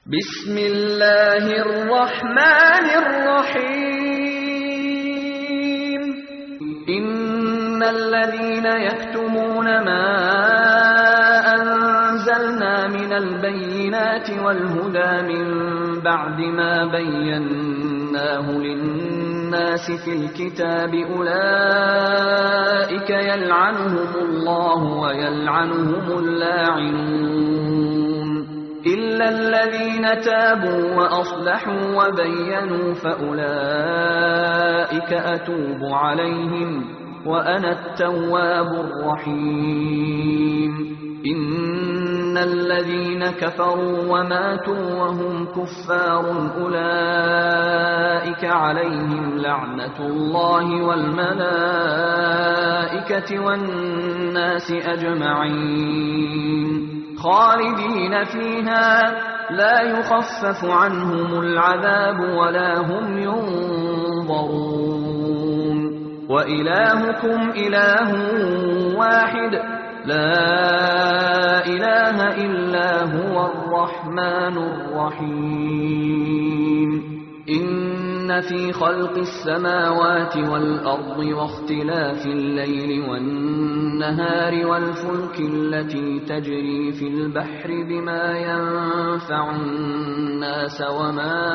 بسم الله الرحمن الرحيم إن الذين يكتمون ما أنزلنا من البينات والهدى من بعد ما بيناه للناس في الكتاب أولئك يلعنهم الله ويلعنهم اللاعنون إلا الذين تابوا وأصلحوا وبينوا فأولئك أتوب عليهم وأنا التواب الرحيم إن الذين كفروا وماتوا وهم كفار أولئك عليهم لعنة الله والملائكة والناس أجمعين خالدين فيها لا يخفف عنهم العذاب ولا هم ينظرون وإلهكم إله واحد لا إله إلا هو الرحمن الرحيم إن في خلق السماوات والأرض واختلاف الليل والنهار والفلك التي تجري في البحر بما ينفع الناس وما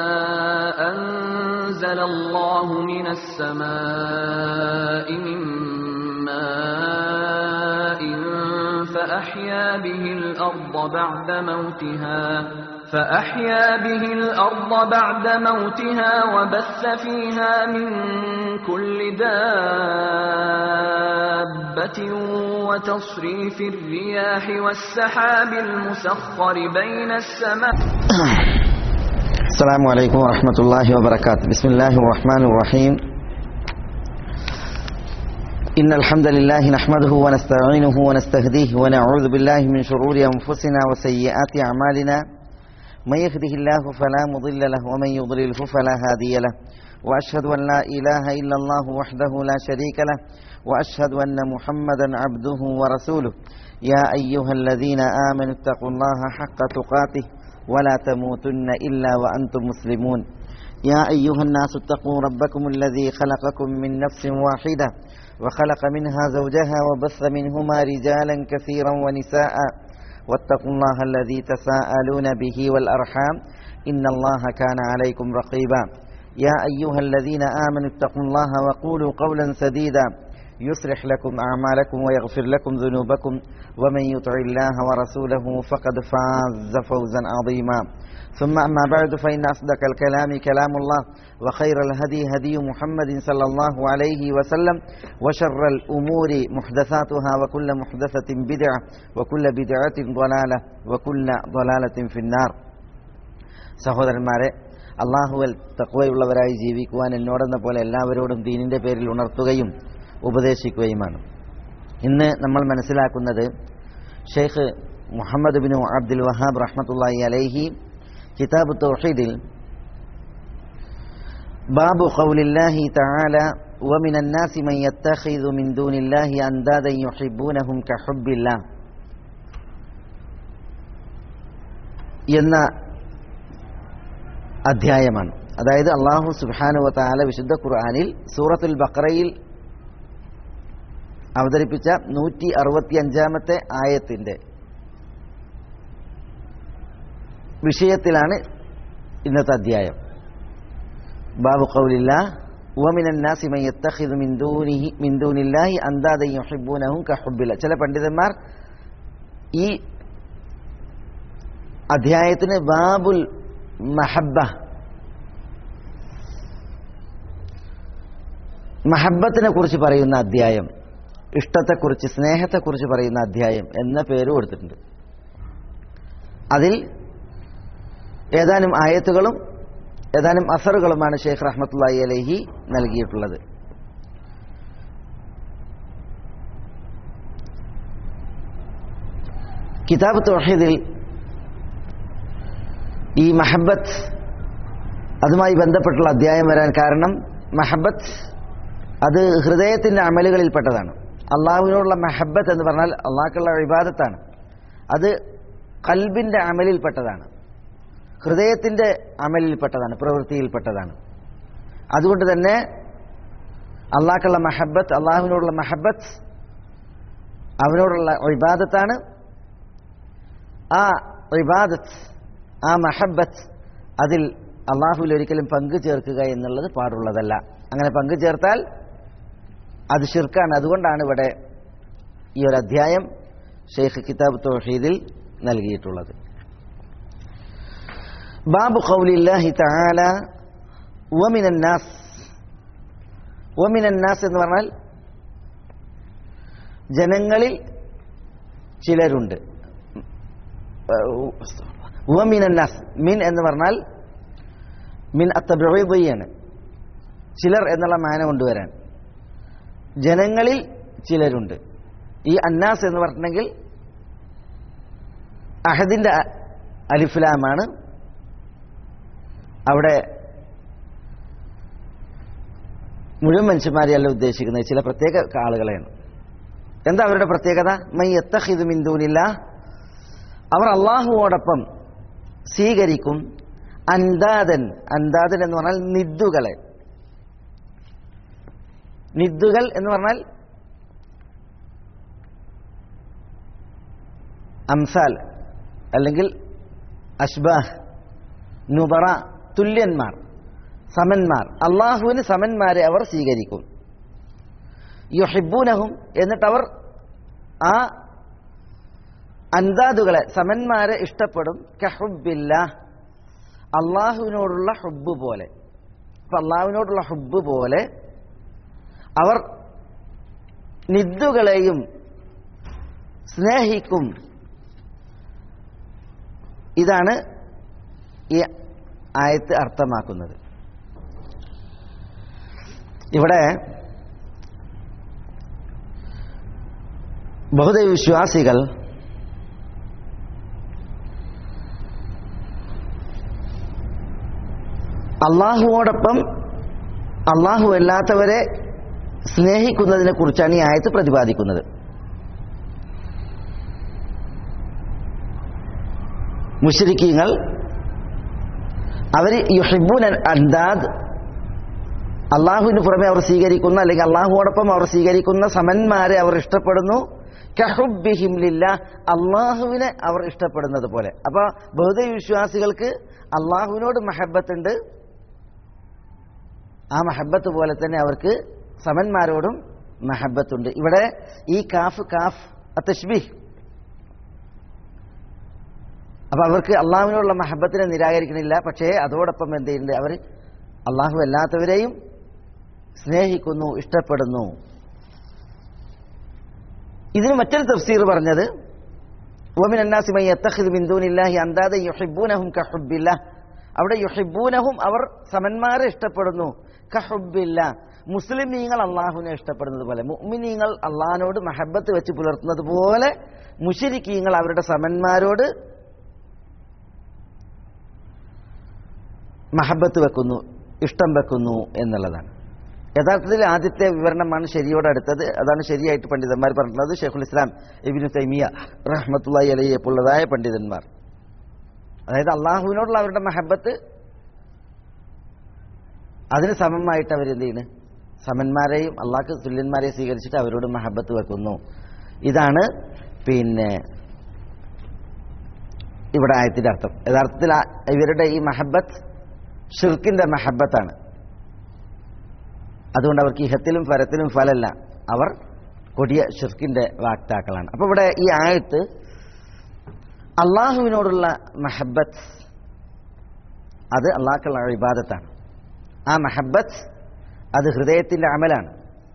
أنزل الله من السماء من ماء فأحيا به الأرض بعد موتها فأحيا به الأرض بعد موتها وبث فيها من كل دابة وتصريف الرياح والسحاب المسخر بين السماء السلام عليكم ورحمة الله وبركاته بسم الله الرحمن الرحيم إن الحمد لله نحمده ونستعينه ونستهديه ونعوذ بالله من شرور أنفسنا وسيئات أعمالنا من يهده الله فلا مضل له ومن يضلله فلا هادي له وأشهد أن لا إله إلا الله وحده لا شريك له وأشهد أن محمدا عبده ورسوله يا أيها الذين آمنوا اتقوا الله حق تقاته ولا تموتن إلا وأنتم مسلمون يا أيها الناس اتقوا ربكم الذي خلقكم من نفس واحدة وخلق منها زوجها وبث منهما رجالا كثيرا ونساء واتقوا الله الذي تساءلون به والأرحام إن الله كان عليكم رقيبا يا أيها الذين آمنوا اتقوا الله وقولوا قولا سديدا يصلح لكم أعمالكم ويغفر لكم ذنوبكم ومن يطع الله ورسوله فقد فاز فوزا عظيما ثم أما بعد فإن أصدق الكلام كلام الله وخير الهدي هدي محمد صلى الله عليه وسلم وشر الأمور محدثاتها وكل محدثة بدعة وكل بدعة ضلالة وكل ضلالة في النار സഹോദരന്മാരെ അള്ളാഹുവൽ തക്വയുള്ളവരായി ജീവിക്കുവാൻ എന്നോടെന്ന പോലെ എല്ലാവരോടും ദീനിന്റെ പേരിൽ ഉണർത്തുകയും ഉപദേശിക്കുകയുമാണ് ഇന്ന് നമ്മൾ മനസ്സിലാക്കുന്നത് Sheikh Muhammad bin Abdul Wahab റഹ്മത്തുള്ളാഹി അലൈഹി കിതാബ് തൗഹീദിൽ ബാബു ഖൗലില്ലാഹി തആല ومن الناس من يتخذ من دون الله أندادا يحبونهم كحب الله എന്ന അധ്യായമാണ് അതായത് അള്ളാഹു സുബാനുവ താല വിശുദ്ധ ഖുർആാനിൽ സൂറത്തുൽ ബക്രയിൽ അവതരിപ്പിച്ച നൂറ്റി അറുപത്തി അഞ്ചാമത്തെ ആയത്തിന്റെ വിഷയത്തിലാണ് ഇന്നത്തെ അധ്യായം ബാബു ഖൗലില്ല ومن الناس من يتخذ من دونه من دون الله اندادا يحبونهم كحب الله ചില പണ്ഡിതന്മാർ ഈ അധ്യായത്തിന് ബാബുൽ മഹബ്ബ മഹബത്തിനെ കുറിച്ച് പറയുന്ന അധ്യായം ഇഷ്ടത്തെക്കുറിച്ച് സ്നേഹത്തെക്കുറിച്ച് പറയുന്ന അധ്യായം എന്ന പേര് കൊടുത്തിട്ടുണ്ട് അതിൽ ഏതാനും ആയത്തുകളും ഏതാനും അസറുകളുമാണ് ഷെയ്ഖ് റഹ്മത്തുള്ളി അലഹി നൽകിയിട്ടുള്ളത് കിതാബ് തൊഹീദിൽ ഈ മഹബത്ത് അതുമായി ബന്ധപ്പെട്ടുള്ള അധ്യായം വരാൻ കാരണം മഹബത്ത് അത് ഹൃദയത്തിന്റെ അമലുകളിൽപ്പെട്ടതാണ് അള്ളാഹുവിനോടുള്ള മഹബത്ത് എന്ന് പറഞ്ഞാൽ അള്ളാഹ്ക്കുള്ള വിവാദത്താണ് അത് കൽബിന്റെ അമലിൽപ്പെട്ടതാണ് ഹൃദയത്തിന്റെ അമലിൽപ്പെട്ടതാണ് പ്രവൃത്തിയിൽപ്പെട്ടതാണ് അതുകൊണ്ട് തന്നെ അള്ളാഹ്ക്കുള്ള മഹബത്ത് അള്ളാഹുവിനോടുള്ള മഹബത്ത് അവനോടുള്ള ഇബാദത്താണ് ആ ഇബാദത്ത് ആ മഹബത്ത് അതിൽ അള്ളാഹുവിൽ ഒരിക്കലും പങ്കു ചേർക്കുക എന്നുള്ളത് പാടുള്ളതല്ല അങ്ങനെ പങ്കു ചേർത്താൽ അത് ഷിർക്കാണ് അതുകൊണ്ടാണ് ഇവിടെ ഈ ഒരു അധ്യായം ഷെയ്ഖ് കിതാബ് തൗഹീദിൽ നൽകിയിട്ടുള്ളത് ബാബു ഖൗലില്ലാഹി തആല വമിനൻ നാസ് വമിനൻ നാസ് എന്ന് പറഞ്ഞാൽ ജനങ്ങളിൽ ചിലരുണ്ട് വമിനൻ നാസ് മിൻ എന്ന് പറഞ്ഞാൽ മിൻ അത്തബിയാണ് ചിലർ എന്നുള്ള മാന കൊണ്ടുവരാൻ ജനങ്ങളിൽ ചിലരുണ്ട് ഈ അന്നാസ് എന്ന് പറഞ്ഞിട്ടുണ്ടെങ്കിൽ അഹദിന്റെ അ- അലിഫ്ലാമാണ് അവിടെ മുഴുവൻ മനുഷ്യന്മാരെയല്ല ഉദ്ദേശിക്കുന്നത് ചില പ്രത്യേക ആളുകളെയാണ് എന്താ അവരുടെ പ്രത്യേകത മൈ എത്തഹിദ് മിന്ദൂനില്ല അവർ അള്ളാഹുവോടൊപ്പം സ്വീകരിക്കും അന്താദൻ അന്താദൻ എന്ന് പറഞ്ഞാൽ നിദ്ദുകളെ നിദ്ദുകൾ എന്ന് പറഞ്ഞാൽ അംസാൽ അല്ലെങ്കിൽ അഷ്ബാഹ് നുബറ തുല്യന്മാർ സമന്മാർ അള്ളാഹുവിന് സമന്മാരെ അവർ സ്വീകരിക്കും യുഹിബൂനഹും എന്നിട്ട് അവർ ആ അന്താദുകളെ സമന്മാരെ ഇഷ്ടപ്പെടും കഹുബില്ല അള്ളാഹുവിനോടുള്ള ഹുബ് പോലെ അപ്പൊ അള്ളാഹുവിനോടുള്ള ഹുബ് പോലെ അവർ നിദ്ദുകളെയും സ്നേഹിക്കും ഇതാണ് ഈ ആയത്ത് അർത്ഥമാക്കുന്നത് ഇവിടെ ബഹുദൈവ വിശ്വാസികൾ അള്ളാഹുവോടൊപ്പം അള്ളാഹു അല്ലാത്തവരെ സ്നേഹിക്കുന്നതിനെ കുറിച്ചാണ് ഈ ആയത്ത് പ്രതിപാദിക്കുന്നത് മുഷരിക്കീങ്ങൾ അവർ യുഹിബൂൻ അന്താദ് അള്ളാഹുവിന് പുറമെ അവർ സ്വീകരിക്കുന്ന അല്ലെങ്കിൽ അള്ളാഹുവോടൊപ്പം അവർ സ്വീകരിക്കുന്ന സമന്മാരെ അവർ ഇഷ്ടപ്പെടുന്നു കഹുബിഹിംലില്ല അള്ളാഹുവിനെ അവർ ഇഷ്ടപ്പെടുന്നത് പോലെ അപ്പൊ ബഹുദൈവ വിശ്വാസികൾക്ക് അള്ളാഹുവിനോട് മഹബത്തുണ്ട് ആ മഹബത്ത് പോലെ തന്നെ അവർക്ക് സമന്മാരോടും മഹബത്തുണ്ട് ഇവിടെ ഈ കാഫ് കാഫ് തഷ്ബിഹ് അപ്പൊ അവർക്ക് അള്ളാഹുവിനോടുള്ള മഹബത്തിനെ നിരാകരിക്കണില്ല പക്ഷേ അതോടൊപ്പം എന്ത് ചെയ്യുന്നുണ്ട് അവർ അള്ളാഹു അല്ലാത്തവരെയും സ്നേഹിക്കുന്നു ഇഷ്ടപ്പെടുന്നു ഇതിന് മറ്റൊരു തഫ്സീർ പറഞ്ഞത് ومن الناس من يتخذ من دون الله اندادا يحبونهم كحب الله അവിടെ യുഹിബൂനഹും അവർ സമന്മാരെ ഇഷ്ടപ്പെടുന്നു കഹുബില്ല മുസ്ലിമീങ്ങൾ അള്ളാഹുവിനെ ഇഷ്ടപ്പെടുന്നത് പോലെ മുഅ്മിനീങ്ങൾ അള്ളാഹിനോട് മഹബത്ത് വെച്ച് പുലർത്തുന്നത് പോലെ മുഷിരിക്കീങ്ങൾ അവരുടെ സമന്മാരോട് മഹബത്ത് വെക്കുന്നു ഇഷ്ടം വെക്കുന്നു എന്നുള്ളതാണ് യഥാർത്ഥത്തിൽ ആദ്യത്തെ വിവരണമാണ് ശരിയോട് അടുത്തത് അതാണ് ശരിയായിട്ട് പണ്ഡിതന്മാർ പറഞ്ഞിട്ടുള്ളത് ഷെയ്ഖുൽ ഇസ്ലാം ഇബിനു തൈമിയ റഹ്മത്തുള്ളി അലയെ പോലുള്ളതായ പണ്ഡിതന്മാർ അതായത് അള്ളാഹുവിനോടുള്ള അവരുടെ മഹബത്ത് അതിന് സമമായിട്ട് അവരെന്ത് ചെയ്യുന്നു സമന്മാരെയും അള്ളാഹ്ക്ക് തുല്യന്മാരെയും സ്വീകരിച്ചിട്ട് അവരോട് മഹബത്ത് വെക്കുന്നു ഇതാണ് പിന്നെ ഇവിടെ ആയത്തിന്റെ അർത്ഥം യഥാർത്ഥത്തിൽ ആ- ഇവരുടെ ഈ മഹബത്ത് ഷിർക്കിന്റെ മഹബത്താണ് അതുകൊണ്ട് അവർക്ക് ഇഹത്തിലും ഫരത്തിലും ഫലല്ല അവർ കൊടിയ ഷിർക്കിന്റെ വാക്താക്കളാണ് അപ്പൊ ഇവിടെ ഈ ആയത്ത് അള്ളാഹുവിനോടുള്ള മഹബത്ത് അത് അള്ളാഹ്ക്കുള്ള ഇബാദത്താണ് ആ മഹബത്ത് അത് ഹൃദയത്തിന്റെ അമലാണ്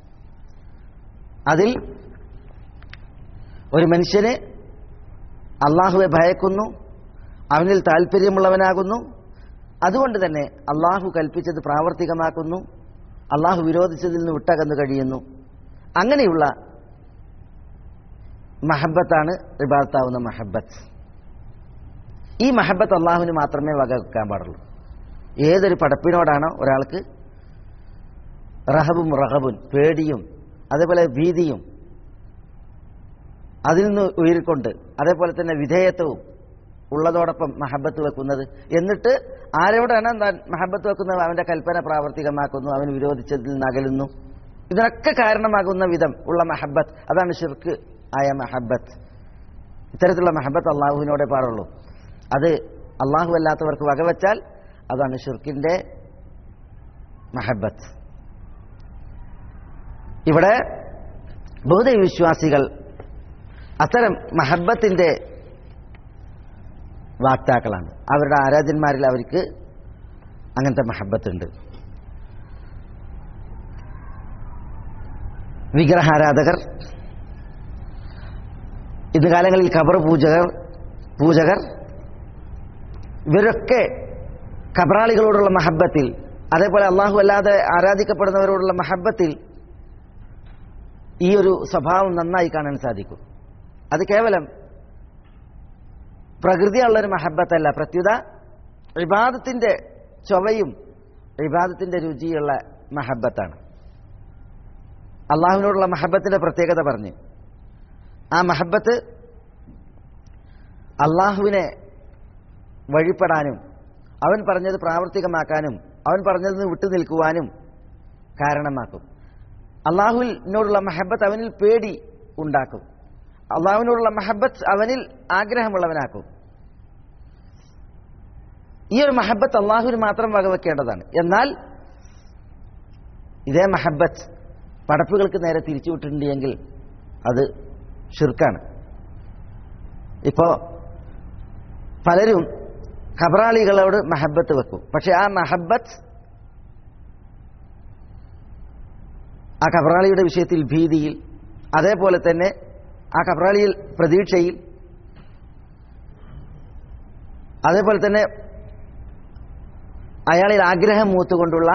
അതിൽ ഒരു മനുഷ്യന് അള്ളാഹുവെ ഭയക്കുന്നു അവനിൽ താല്പര്യമുള്ളവനാകുന്നു അതുകൊണ്ട് തന്നെ അള്ളാഹു കൽപ്പിച്ചത് പ്രാവർത്തികമാക്കുന്നു അള്ളാഹു വിരോധിച്ചതിൽ നിന്ന് വിട്ടകന്നു കഴിയുന്നു അങ്ങനെയുള്ള മഹബത്താണ് ഇബാദത്താവുന്ന മഹബത്ത് ഈ മഹബത്ത് അള്ളാഹുവിന് മാത്രമേ വകവെക്കാൻ പാടുള്ളൂ ഏതൊരു പടപ്പിനോടാണോ ഒരാൾക്ക് റഹബും റഹബുൻ പേടിയും അതേപോലെ ഭീതിയും അതിൽ നിന്ന് ഉയർക്കൊണ്ട് അതേപോലെ തന്നെ വിധേയത്വവും ഉള്ളതോടൊപ്പം മഹബത്ത് വെക്കുന്നത് എന്നിട്ട് ആരോടാണ് താൻ മഹബത്ത് വെക്കുന്നത് അവന്റെ കൽപ്പന പ്രാവർത്തികമാക്കുന്നു അവൻ വിരോധിച്ചതിൽ നിന്ന് അകലുന്നു ഇതിനൊക്കെ കാരണമാകുന്ന വിധം ഉള്ള മഹബത്ത് അതാണ് ഷിർക്ക് ആയ മഹബത്ത് ഇത്തരത്തിലുള്ള മഹബത്ത് അള്ളാഹുവിനോടെ പാടുള്ളൂ അത് അള്ളാഹു അല്ലാത്തവർക്ക് വകവെച്ചാൽ അതാണ് ഷിർക്കിന്റെ മഹബത്ത് ഇവിടെ ബൗദ്ധ വിശ്വാസികൾ അത്തരം മഹബത്തിന്റെ വാക്താക്കളാണ് അവരുടെ ആരാധന്മാരിൽ അവർക്ക് അങ്ങനത്തെ മഹബത്തുണ്ട് വിഗ്രഹാരാധകർ ഇന്ന് കാലങ്ങളിൽ ഖബർ പൂജകർ പൂജകർ ഇവരൊക്കെ ഖബറാളികളോടുള്ള മഹബത്തിൽ അതേപോലെ അള്ളാഹു അല്ലാതെ ആരാധിക്കപ്പെടുന്നവരോടുള്ള മഹബത്തിൽ ഈ ഒരു സ്വഭാവം നന്നായി കാണാൻ സാധിക്കും അത് കേവലം പ്രകൃതിയുള്ളൊരു മഹബത്തല്ല പ്രത്യുത ഇബാദത്തിന്റെ ചൊവയും ഇബാദത്തിന്റെ രുചിയുള്ള മഹബത്താണ് അള്ളാഹുവിനോടുള്ള മഹബത്തിന്റെ പ്രത്യേകത പറഞ്ഞു ആ മഹബത്ത് അള്ളാഹുവിനെ വഴിപ്പെടാനും അവൻ പറഞ്ഞത് പ്രാവർത്തികമാക്കാനും അവൻ പറഞ്ഞത് വിട്ടു നിൽക്കുവാനും കാരണമാക്കും അള്ളാഹുവിനോടുള്ള മഹബത്ത് അവനിൽ പേടി ഉണ്ടാക്കും അള്ളാഹുവിനോടുള്ള മഹബത്ത് അവനിൽ ആഗ്രഹമുള്ളവനാക്കും ഈ ഒരു മഹബത്ത് അള്ളാഹുവിന് മാത്രം വകവെക്കേണ്ടതാണ് എന്നാൽ ഇതേ മഹബത്ത് പടപ്പുകൾക്ക് നേരെ തിരിച്ചുവിട്ടിട്ടുണ്ട് എങ്കിൽ അത് ഷിർക്കാണ് ഇപ്പോ പലരും ഖബറാളികളോട് മഹബത്ത് വെക്കും പക്ഷെ ആ മഹബത്ത് ആ ഖബറാളിയുടെ വിഷയത്തിൽ ഭീതിയിൽ അതേപോലെ തന്നെ ആ ഖബറാളിയിൽ പ്രതീക്ഷയിൽ അതേപോലെ തന്നെ അയാളിൽ ആഗ്രഹം മൂത്തുകൊണ്ടുള്ള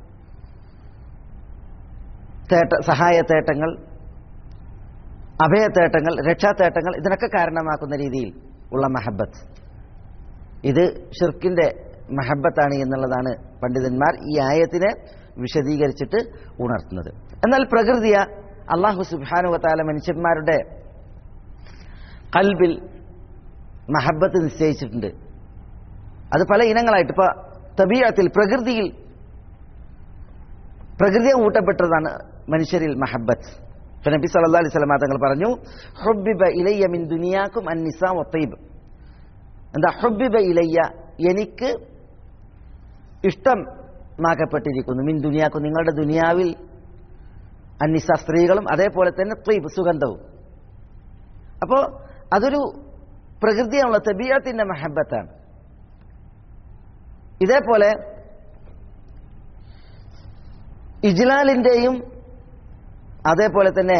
തേട്ട സഹായത്തേട്ടങ്ങൾ അഭയത്തേട്ടങ്ങൾ രക്ഷാത്തേട്ടങ്ങൾ ഇതിനൊക്കെ കാരണമാക്കുന്ന രീതിയിൽ ഉള്ള മഹബത്ത് ഇത് ഷിർക്കിന്റെ മഹബത്താണ് എന്നുള്ളതാണ് പണ്ഡിതന്മാർ ഈ ആയത്തിനെ വിശദീകരിച്ചിട്ട് ഉണർത്തുന്നത് എന്നാൽ പ്രകൃതിയ അള്ളാഹു സുബാനുവത്താല മനുഷ്യന്മാരുടെ കൽബിൽ മഹബത്ത് നിശ്ചയിച്ചിട്ടുണ്ട് അത് പല ഇനങ്ങളായിട്ട് ഇപ്പൊ തബീയത്തിൽ പ്രകൃതിയിൽ പ്രകൃതിയെ ഊട്ടപ്പെട്ടതാണ് മനുഷ്യരിൽ മഹബത്ത് ഇപ്പൊ നബി സല്ലാ അലൈഹി സ്വലമാ തങ്ങൾ പറഞ്ഞു ഹുബിബ ഇലയ്യ മിൻ ദുനിയാക്കും അന്നിസ ഒത്തൈബ് എന്താ ഹുബിബ ഇലയ്യ എനിക്ക് ഇഷ്ടമാക്കപ്പെട്ടിരിക്കുന്നു മിൻ ദുനിയാക്കും നിങ്ങളുടെ ദുനിയാവിൽ അന്നിസ സ്ത്രീകളും അതേപോലെ തന്നെ ത്വീബ് സുഗന്ധവും അപ്പോ അതൊരു പ്രകൃതിയാണുള്ള തബിയത്തിന്റെ മഹബത്താണ് ഇതേപോലെ ഇജ്ലാലിന്റെയും അതേപോലെ തന്നെ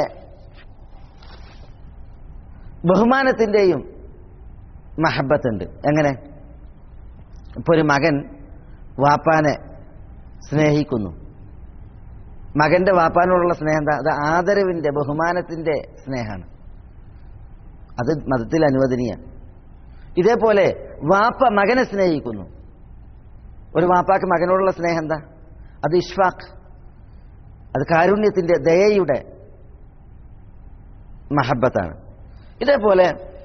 ബഹുമാനത്തിന്റെയും മഹബത്തുണ്ട് എങ്ങനെ ഇപ്പൊ ഒരു മകൻ വാപ്പാനെ സ്നേഹിക്കുന്നു മകന്റെ വാപ്പാനോടുള്ള സ്നേഹം എന്താ അത് ആദരവിന്റെ ബഹുമാനത്തിന്റെ സ്നേഹമാണ് അത് മതത്തിൽ അനുവദനീയാണ് ഇതേപോലെ വാപ്പ മകനെ സ്നേഹിക്കുന്നു ഒരു വാപ്പാക്ക് മകനോടുള്ള സ്നേഹം എന്താ അത് ഇഷ്ഫാഖ് അത് കാരുണ്യത്തിന്റെ ദയയുടെ മഹബത്താണ് ഇതേപോലെ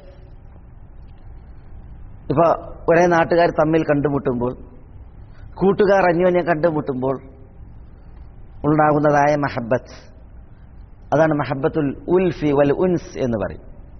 ഇപ്പൊ ഒരേ നാട്ടുകാർ തമ്മിൽ കണ്ടുമുട്ടുമ്പോൾ കൂട്ടുകാർ അന്യോന്യം കണ്ടുമുട്ടുമ്പോൾ ഉണ്ടാകുന്നതായ മഹബത്ത് അതാണ് മഹബത്തുൽ ഉൽഫി വൽ ഉൻസ് എന്ന് പറയും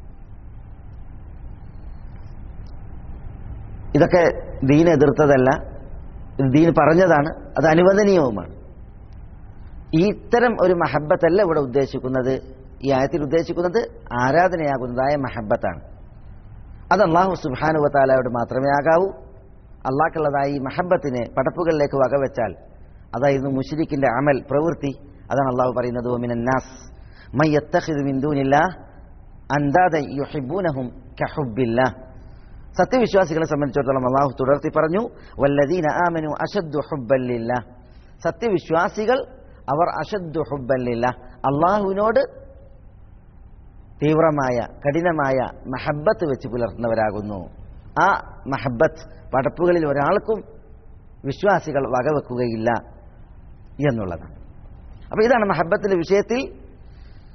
ഇതൊക്കെ ദീൻ എതിർത്തതല്ല ഇത് ദീൻ പറഞ്ഞതാണ് അത് അനുവദനീയവുമാണ് ഈ ഇത്തരം ഒരു മഹബത്തല്ല ഇവിടെ ഉദ്ദേശിക്കുന്നത് ഈ ആയത്തിൽ ഉദ്ദേശിക്കുന്നത് ആരാധനയാകുന്നതായ മഹബത്താണ് അത് അള്ളാഹു സുബാനുവത്താലയോട് മാത്രമേ ആകാവൂ അള്ളാഹ്ക്കുള്ളതായ ഈ മഹബത്തിനെ പടപ്പുകളിലേക്ക് വകവെച്ചാൽ അതായിരുന്നു മുഷിരിക്കിന്റെ അമൽ പ്രവൃത്തി അതാണ് അള്ളാഹു പറയുന്നത് മിനന്നാസ് മയ്യത്തഖിദ് മിൻ ദൂനില്ലാഹ് അൻദാദ യുഹിബ്ബൂനഹും കഹുബ്ബില്ലാഹ് സത്യവിശ്വാസികളെ സംബന്ധിച്ചിടത്തോളം അള്ളാഹു തുടർത്തി പറഞ്ഞു വല്ലദീന ആമനു അഷദ്ദു ഹുബ്ബല്ലില്ല സത്യവിശ്വാസികൾ അവർ അഷദ്ദു ഹുബ്ബല്ലില്ല അള്ളാഹുവിനോട് തീവ്രമായ കഠിനമായ മഹബത്ത് വെച്ച് പുലർത്തുന്നവരാകുന്നു ആ മഹബത്ത് പടപ്പുകളിൽ ഒരാൾക്കും വിശ്വാസികൾ വകവെക്കുകയില്ല എന്നുള്ളതാണ് അപ്പൊ ഇതാണ് മഹബത്തിന്റെ വിഷയത്തിൽ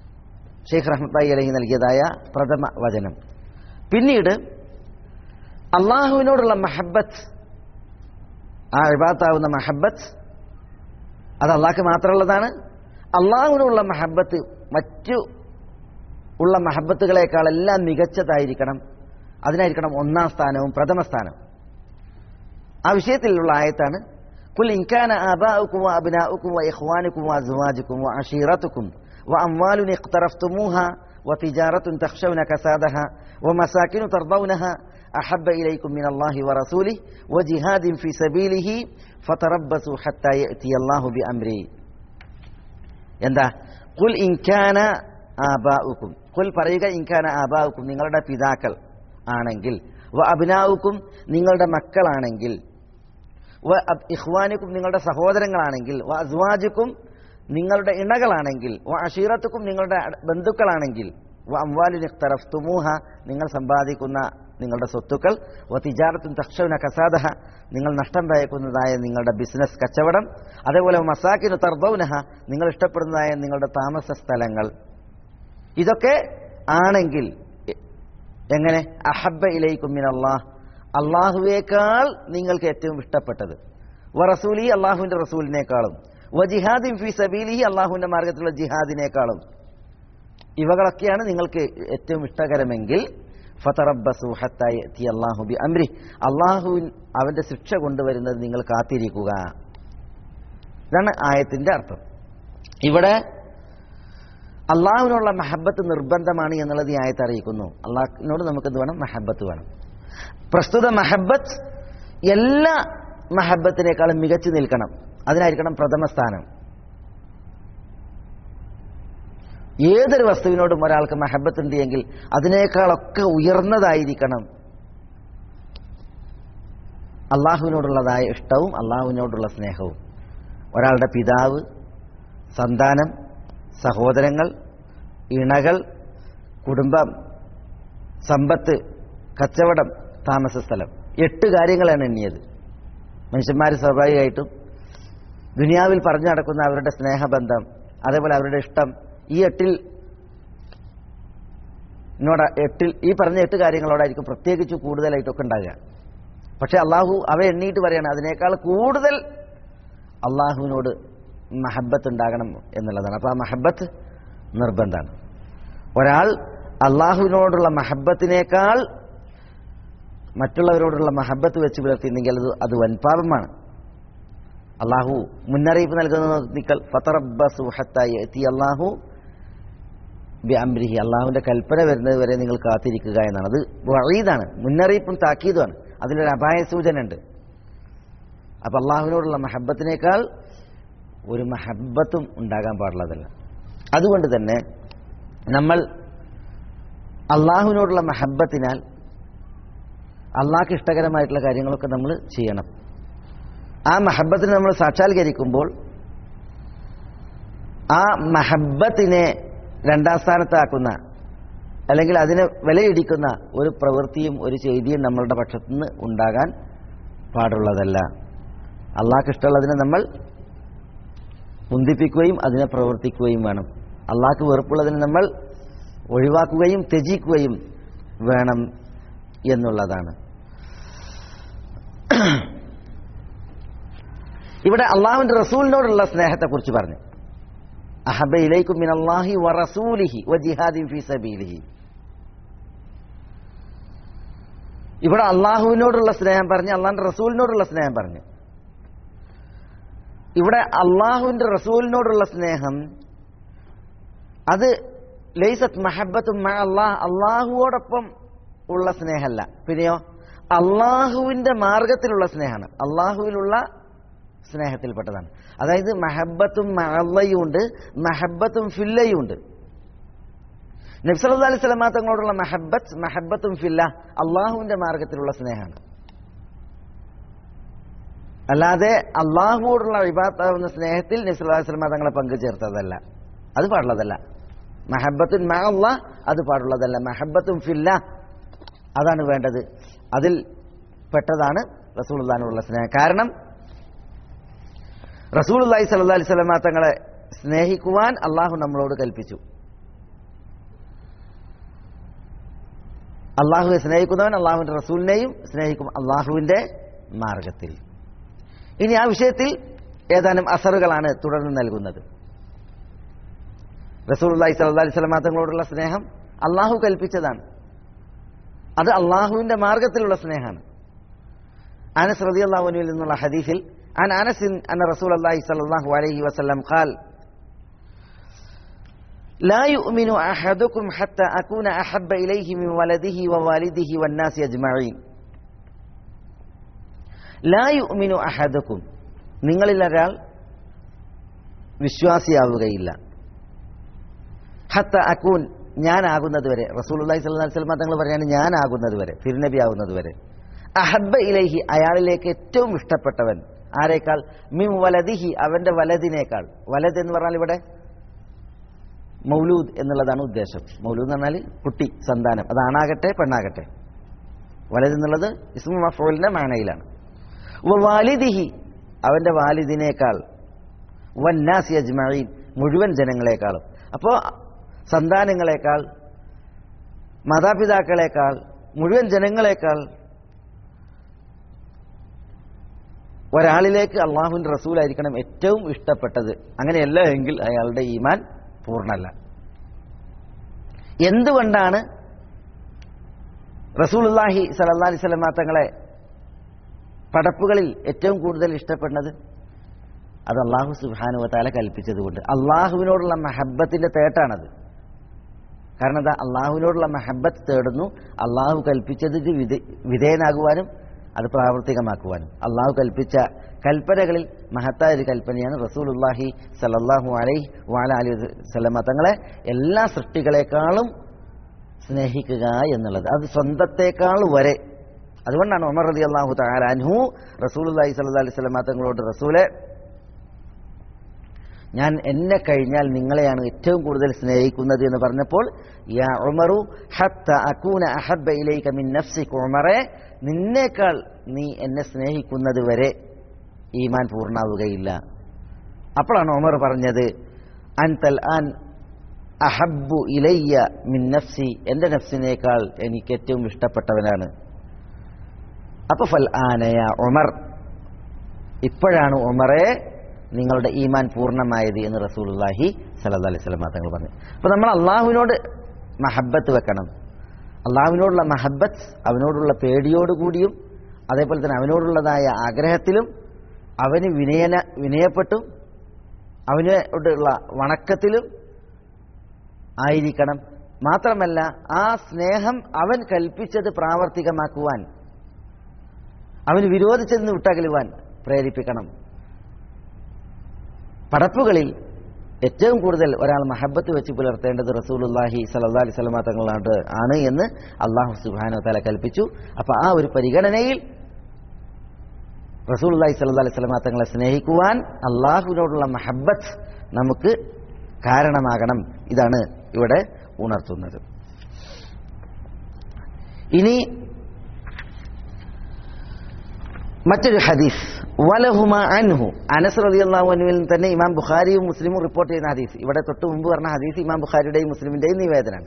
ഷെയ്ഖ് റഹ്മത്തായി അലഹി നൽകിയതായ പ്രഥമ വചനം പിന്നീട് അള്ളാഹുവിനോടുള്ള മഹബത്ത് ആ ഇബാത്താവുന്ന മഹബത്ത് അത് അള്ളാഹ്ക്ക് മാത്രമുള്ളതാണ് അള്ളാഹുവിനുള്ള മഹബത്ത് മറ്റു ഉള്ള മഹബത്തുകളെക്കാളെല്ലാം മികച്ചതായിരിക്കണം അതിനായിരിക്കണം ഒന്നാം സ്ഥാനവും പ്രഥമ സ്ഥാനവും ആ വിഷയത്തിലുള്ള ആയത്താണ് قل إن كان آباؤكم وأبناؤكم وإخوانكم وأزواجكم وعشيرتكم وأموال اقترفتموها وتجارة تخشون كسادها ومساكن ترضونها أحب إليكم من الله ورسوله وجهاد في سبيله فتربصوا حتى يأتي الله بأمره എന്താ കുൽ ഇൻകാന ആബാഉക്കും കുൽ പറയുക ഇൻകാന ആബാഉക്കും നിങ്ങളുടെ പിതാക്കൾ ആണെങ്കിൽ വ അഭിനാവുക്കും നിങ്ങളുടെ മക്കളാണെങ്കിൽ വ അബ് ഇഖ്വാനുക്കും നിങ്ങളുടെ സഹോദരങ്ങളാണെങ്കിൽ വ അസ്വാജുക്കും നിങ്ങളുടെ ഇണകളാണെങ്കിൽ വ അഷീറത്തുക്കും നിങ്ങളുടെ അട- ബന്ധുക്കളാണെങ്കിൽ വ അംവാലിൻ ഇഖ്തറഫ്തുമൂഹ നിങ്ങൾ സമ്പാദിക്കുന്ന നിങ്ങളുടെ സ്വത്തുക്കൾ വ തിജാറത്തും തക്ഷവന കസാദഹ നിങ്ങൾ നഷ്ടം ഭയക്കുന്നതായ നിങ്ങളുടെ ബിസിനസ് കച്ചവടം അതേപോലെ മസാക്കിന് തർദൗനഹ നിങ്ങൾ ഇഷ്ടപ്പെടുന്നതായ നിങ്ങളുടെ താമസ സ്ഥലങ്ങൾ ഇതൊക്കെ ആണെങ്കിൽ എ- എങ്ങനെ അഹബ്ബ ഇലൈക്കും മിൻ അള്ളാഹ് അള്ളാഹുവേക്കാൾ നിങ്ങൾക്ക് ഏറ്റവും ഇഷ്ടപ്പെട്ടത് വ റസൂലി അള്ളാഹുവിന്റെ റസൂലിനേക്കാളും വ ജിഹാദിൻ ഫി സബീലിഹി അള്ളാഹുവിന്റെ മാർഗത്തിലുള്ള ജിഹാദിനേക്കാളും ഇവകളൊക്കെയാണ് നിങ്ങൾക്ക് ഏറ്റവും ഇഷ്ടകരമെങ്കിൽ ഫതറബ്ബസു ഹത്താ യഅതി അല്ലാഹു ബി അംരി അള്ളാഹുവിൻ അവന്റെ ശിക്ഷ കൊണ്ടുവരുന്നത് നിങ്ങൾ കാത്തിരിക്കുക ഇതാണ് ആയത്തിന്റെ അർത്ഥം ഇവിടെ അള്ളാഹുവിനുള്ള മഹബത്ത് നിർബന്ധമാണ് എന്നുള്ളത് ഈ ആയത്ത് അറിയിക്കുന്നു അള്ളാഹിനോട് നമുക്ക് എന്ത് വേണം മഹബത്ത് വേണം പ്രസ്തുത മഹബത്ത് എല്ലാ മഹബത്തിനേക്കാളും മികച്ചു നിൽക്കണം അതിനായിരിക്കണം പ്രഥമ സ്ഥാനം ഏതൊരു വസ്തുവിനോടും ഒരാൾക്ക് മഹബത്ത് ഉണ്ട് എങ്കിൽ അതിനേക്കാളൊക്കെ ഉയർന്നതായിരിക്കണം അള്ളാഹുവിനോടുള്ളതായ ഇഷ്ടവും അള്ളാഹുവിനോടുള്ള സ്നേഹവും ഒരാളുടെ പിതാവ് സന്താനം സഹോദരങ്ങൾ ഇണകൾ കുടുംബം സമ്പത്ത് കച്ചവടം താമസ സ്ഥലം എട്ട് കാര്യങ്ങളാണ് എണ്ണിയത് മനുഷ്യന്മാർ സ്വാഭാവികമായിട്ടും ദുനിയാവിൽ പറഞ്ഞു നടക്കുന്ന അവരുടെ സ്നേഹബന്ധം അതേപോലെ അവരുടെ ഇഷ്ടം ഈ എട്ടിൽ എന്നോട് എട്ടിൽ ഈ പറഞ്ഞ എട്ട് കാര്യങ്ങളോടായിരിക്കും പ്രത്യേകിച്ച് കൂടുതലായിട്ടൊക്കെ ഉണ്ടാകുക പക്ഷെ അള്ളാഹു അവ എണ്ണീട്ട് പറയാണ് അതിനേക്കാൾ കൂടുതൽ അള്ളാഹുവിനോട് മഹബത്ത് ഉണ്ടാകണം എന്നുള്ളതാണ് അപ്പോൾ ആ മഹബത്ത് നിർബന്ധമാണ് ഒരാൾ അള്ളാഹുവിനോടുള്ള മഹബത്തിനേക്കാൾ മറ്റുള്ളവരോടുള്ള മഹബത്ത് വെച്ച് പുലർത്തിയിരുന്നെങ്കിൽ അത് അത് വൻപാപമാണ് അള്ളാഹു മുന്നറിയിപ്പ് നൽകുന്ന നിക്കൽ ഫത്തറബ്ബസു ഹത്താ യഅതി അള്ളാഹു ബി അംരിഹി അള്ളാഹുവിന്റെ കൽപ്പന വരുന്നത് വരെ നിങ്ങൾ കാത്തിരിക്കുക എന്നാണ് അത് വഴീതാണ് മുന്നറിയിപ്പും താക്കീതുമാണ് അതിലൊരു അപായ സൂചന ഉണ്ട് അപ്പൊ അള്ളാഹുവിനോടുള്ള മഹബത്തിനേക്കാൾ ഒരു മഹബത്തും ഉണ്ടാകാൻ പാടുള്ളതല്ല അതുകൊണ്ട് തന്നെ നമ്മൾ അള്ളാഹുവിനോടുള്ള മഹബത്തിനാൽ അള്ളാഹ്ക്ക് ഇഷ്ടകരമായിട്ടുള്ള കാര്യങ്ങളൊക്കെ നമ്മൾ ചെയ്യണം ആ മഹബത്തിനെ നമ്മൾ സാക്ഷാത്കരിക്കുമ്പോൾ ആ മഹബത്തിനെ രണ്ടാം സ്ഥാനത്താക്കുന്ന അല്ലെങ്കിൽ അതിനെ വിലയിടിക്കുന്ന ഒരു പ്രവൃത്തിയും ഒരു ചെയ്തിയും നമ്മളുടെ പക്ഷത്തുനിന്ന് ഉണ്ടാകാൻ പാടുള്ളതല്ല അള്ളാഹ്ക്ക് ഇഷ്ടമുള്ളതിനെ നമ്മൾ കുന്തിപ്പിക്കുകയും അതിനെ പ്രവർത്തിക്കുകയും വേണം അള്ളാഹ്ക്ക് വെറുപ്പുള്ളതിനെ നമ്മൾ ഒഴിവാക്കുകയും ത്യജിക്കുകയും വേണം എന്നുള്ളതാണ് ഇവിടെ അള്ളാഹുവിന്റെ റസൂലിനോടുള്ള സ്നേഹത്തെക്കുറിച്ച് പറഞ്ഞു അഹബ ഇലൈക്കും മിൻ അല്ലാഹി വ റസൂലിഹി വ ജിഹാദിൻ ഫീ സബീലിഹി ഇവിടെ അള്ളാഹുവിനോടുള്ള സ്നേഹം പറഞ്ഞ് അള്ളാഹിന്റെ റസൂലിനോടുള്ള സ്നേഹം പറഞ്ഞു ഇവിടെ അള്ളാഹുവിന്റെ റസൂലിനോടുള്ള സ്നേഹം അത് ലൈസത്ത് മഹബത്തും അള്ളാഹ് അള്ളാഹുവോടൊപ്പം ഉള്ള സ്നേഹമല്ല പിന്നെയോ അള്ളാഹുവിന്റെ മാർഗത്തിലുള്ള സ്നേഹമാണ് അള്ളാഹുവിലുള്ള സ്നേഹത്തിൽപ്പെട്ടതാണ് അതായത് മഹബത്തും മഅല്ലയും ഉണ്ട് മഹബത്തും ഫില്ലയും ഉണ്ട് നബ്സല്ലാ അലൈഹി സ്വലമാ തങ്ങളോടുള്ള മഹബത്ത് മഹബത്തും ഫില്ല അള്ളാഹുവിന്റെ മാർഗത്തിലുള്ള സ്നേഹമാണ് അല്ലാതെ അള്ളാഹുവോടുള്ള വിഭാഗത്താവുന്ന സ്നേഹത്തിൽ നബ്സല്ലാ സ്വലമാ തങ്ങളെ പങ്കുചേർത്തതല്ല അത് പാടുള്ളതല്ല മഹബത്തുൻ മഅല്ല അത് പാടുള്ളതല്ല മഹബത്തും ഫില്ല അതാണ് വേണ്ടത് അതിൽ പെട്ടതാണ് റസൂൽദാനുള്ള സ്നേഹം കാരണം റസൂൽ അള്ളാഹി സല്ലാ അലൈഹി സ്വലമ തങ്ങളെ സ്നേഹിക്കുവാൻ അള്ളാഹു നമ്മളോട് കൽപ്പിച്ചു അള്ളാഹുവെ സ്നേഹിക്കുന്നവൻ അള്ളാഹുവിന്റെ റസൂലിനെയും സ്നേഹിക്കും അള്ളാഹുവിന്റെ മാർഗത്തിൽ ഇനി ആ വിഷയത്തിൽ ഏതാനും അസറുകളാണ് തുടർന്ന് നൽകുന്നത് റസൂൽ അള്ളാഹി സല്ലാ അലൈഹി സ്വലമാ തങ്ങളോടുള്ള സ്നേഹം അള്ളാഹു കൽപ്പിച്ചതാണ് അത് അള്ളാഹുവിന്റെ മാർഗത്തിലുള്ള സ്നേഹമാണ് അനസ് റതി അള്ളാഹുവിനിൽ നിന്നുള്ള ഹദീസിൽ عن أنس أن رسول الله صلى الله عليه وسلم قال لا يؤمن أحدكم حتى أكون أحب إليه من ولده ووالده والناس أجمعين لا يؤمن أحدكم നിങ്ങളിൽ ഒരാൾ വിശ്വാസിയാവുകയില്ല ഹത്ത അക്കൂൻ ഞാനാകുന്നത് വരെ റസൂലുള്ളാഹി സ്വല്ലല്ലാഹി അലൈഹി വസല്ലം തങ്ങൾ പറയാണ് ഞാനാകുന്നത് വരെ തിരുനബി ആകുന്നത് വരെ അഹബ്ബ ഇലൈഹി അയാളിലേക്ക് ഏറ്റവും ഇഷ്ടപ്പെട്ടവൻ ആരേക്കാൾ മിം വലദിഹി അവന്റെ വലതിനേക്കാൾ വലത് എന്ന് പറഞ്ഞാൽ ഇവിടെ മൗലൂദ് എന്നുള്ളതാണ് ഉദ്ദേശം മൗലൂദ് എന്ന് പറഞ്ഞാൽ കുട്ടി സന്താനം അത് ആണാകട്ടെ പെണ്ണാകട്ടെ വലത് എന്നുള്ളത് ഇസ്മു മഫൂലിന്റെ മാനയിലാണ് വാലിദിഹി അവന്റെ വാലിദിനേക്കാൾ വന്നാസി അജ്മഈൻ മുഴുവൻ ജനങ്ങളെക്കാളും അപ്പോൾ സന്താനങ്ങളെക്കാൾ മാതാപിതാക്കളെക്കാൾ മുഴുവൻ ജനങ്ങളെക്കാൾ ഒരാളിലേക്ക് അള്ളാഹുവിന്റെ റസൂലായിരിക്കണം ഏറ്റവും ഇഷ്ടപ്പെട്ടത് അങ്ങനെയല്ല എങ്കിൽ അയാളുടെ ഈമാൻ പൂർണ്ണല്ല എന്തുകൊണ്ടാണ് റസൂലുല്ലാഹി സലല്ലാ അലൈഹി സ്വലമാ തങ്ങളെ പടപ്പുകളിൽ ഏറ്റവും കൂടുതൽ ഇഷ്ടപ്പെടുന്നത് അത് അള്ളാഹു സുബാനുവത്താല കൽപ്പിച്ചതുകൊണ്ട് അള്ളാഹുവിനോടുള്ള മഹബത്തിന്റെ തേട്ടാണത് കാരണം എന്താ അള്ളാഹുവിനോടുള്ള മഹബത്ത് തേടുന്നു അള്ളാഹു കൽപ്പിച്ചത് വിധേയനാകുവാനും അത് പ്രാവർത്തികമാക്കുവാനും അള്ളാഹു കൽപ്പിച്ച കൽപ്പനകളിൽ മഹത്തായ ഒരു കൽപ്പനയാണ് റസൂലുല്ലാഹി സലല്ലാഹു അലൈഹി വാല അലി സ്വലമ തങ്ങളെ എല്ലാ സൃഷ്ടികളെക്കാളും സ്നേഹിക്കുക എന്നുള്ളത് അത് സ്വന്തത്തെക്കാൾ വരെ അതുകൊണ്ടാണ് ഉമർ റതി അള്ളാഹു താലാൻഹു റസൂലുല്ലാഹി സല്ലാ അലൈഹി സ്വലമ തങ്ങളോട് റസൂലെ ഞാൻ എന്നെ കഴിഞ്ഞാൽ നിങ്ങളെയാണ് ഏറ്റവും കൂടുതൽ സ്നേഹിക്കുന്നത് എന്ന് പറഞ്ഞപ്പോൾ യാ ഉമറു ഹത്ത അക്കൂന അഹബ്ബ ഇലൈക മിൻ നഫ്സിക് ഉമറെ നിന്നേക്കാൾ നീ എന്നെ സ്നേഹിക്കുന്നത് വരെ ഈമാൻ പൂർണ്ണാവുകയില്ല അപ്പോഴാണ് ഉമർ പറഞ്ഞത് അൻതൽ ആൻ അഹബ്ബു ഇലയ്യ മിൻ നഫ്സി എന്റെ നഫ്സിനേക്കാൾ എനിക്ക് ഏറ്റവും ഇഷ്ടപ്പെട്ടവനാണ് അപ്പൊ ഫൽ ആനയ ഉമർ ഇപ്പോഴാണ് ഉമറെ നിങ്ങളുടെ ഈമാൻ പൂർണ്ണമായത് എന്ന് റസൂലുല്ലാഹി സല്ലാ അലൈഹി സ്വലം തങ്ങൾ പറഞ്ഞു അപ്പൊ നമ്മൾ അള്ളാഹുവിനോട് മഹബത്ത് വെക്കണം അള്ളാഹുവിനോടുള്ള മഹബത്ത് അവനോടുള്ള പേടിയോടുകൂടിയും അതേപോലെ തന്നെ അവനോടുള്ളതായ ആഗ്രഹത്തിലും അവന് വിനയന വിനയപ്പെട്ടും അവനോടുള്ള വണക്കത്തിലും ആയിരിക്കണം മാത്രമല്ല ആ സ്നേഹം അവൻ കൽപ്പിച്ചത് പ്രാവർത്തികമാക്കുവാൻ അവന് വിരോധിച്ചതിന് വിട്ടകലുവാൻ പ്രേരിപ്പിക്കണം പടപ്പുകളിൽ ഏറ്റവും കൂടുതൽ ഒരാൾ മഹബത്ത് വെച്ച് പുലർത്തേണ്ടത് റസൂലുല്ലാഹി സല്ലാ അലൈഹി സ്വലമ തങ്ങളാണ് ആണ് എന്ന് അള്ളാഹു സുബാനോ തല കൽപ്പിച്ചു അപ്പൊ ആ ഒരു പരിഗണനയിൽ റസൂലുല്ലാഹി സല്ലാ അലൈഹി സ്വലമ തങ്ങളെ സ്നേഹിക്കുവാൻ അള്ളാഹുവിനോടുള്ള മഹബത്ത് നമുക്ക് കാരണമാകണം ഇതാണ് ഇവിടെ ഉണർത്തുന്നത് ഇനി മറ്റൊരു ഹദീസ് വലഹുമ അൻഹു അനസ് റളിയല്ലാഹു അൻഹുവിൽ തന്നെ ഇമാം ബുഖാരിയും മുസ്ലിമും റിപ്പോർട്ട് ചെയ്യുന്ന ഹദീസ് ഇവിടെ തൊട്ട് മുമ്പ് പറഞ്ഞ ഹദീസ് ഇമാം ബുഖാരിയുടെയും മുസ്ലിമിന്റെയും നിവേദനമാണ്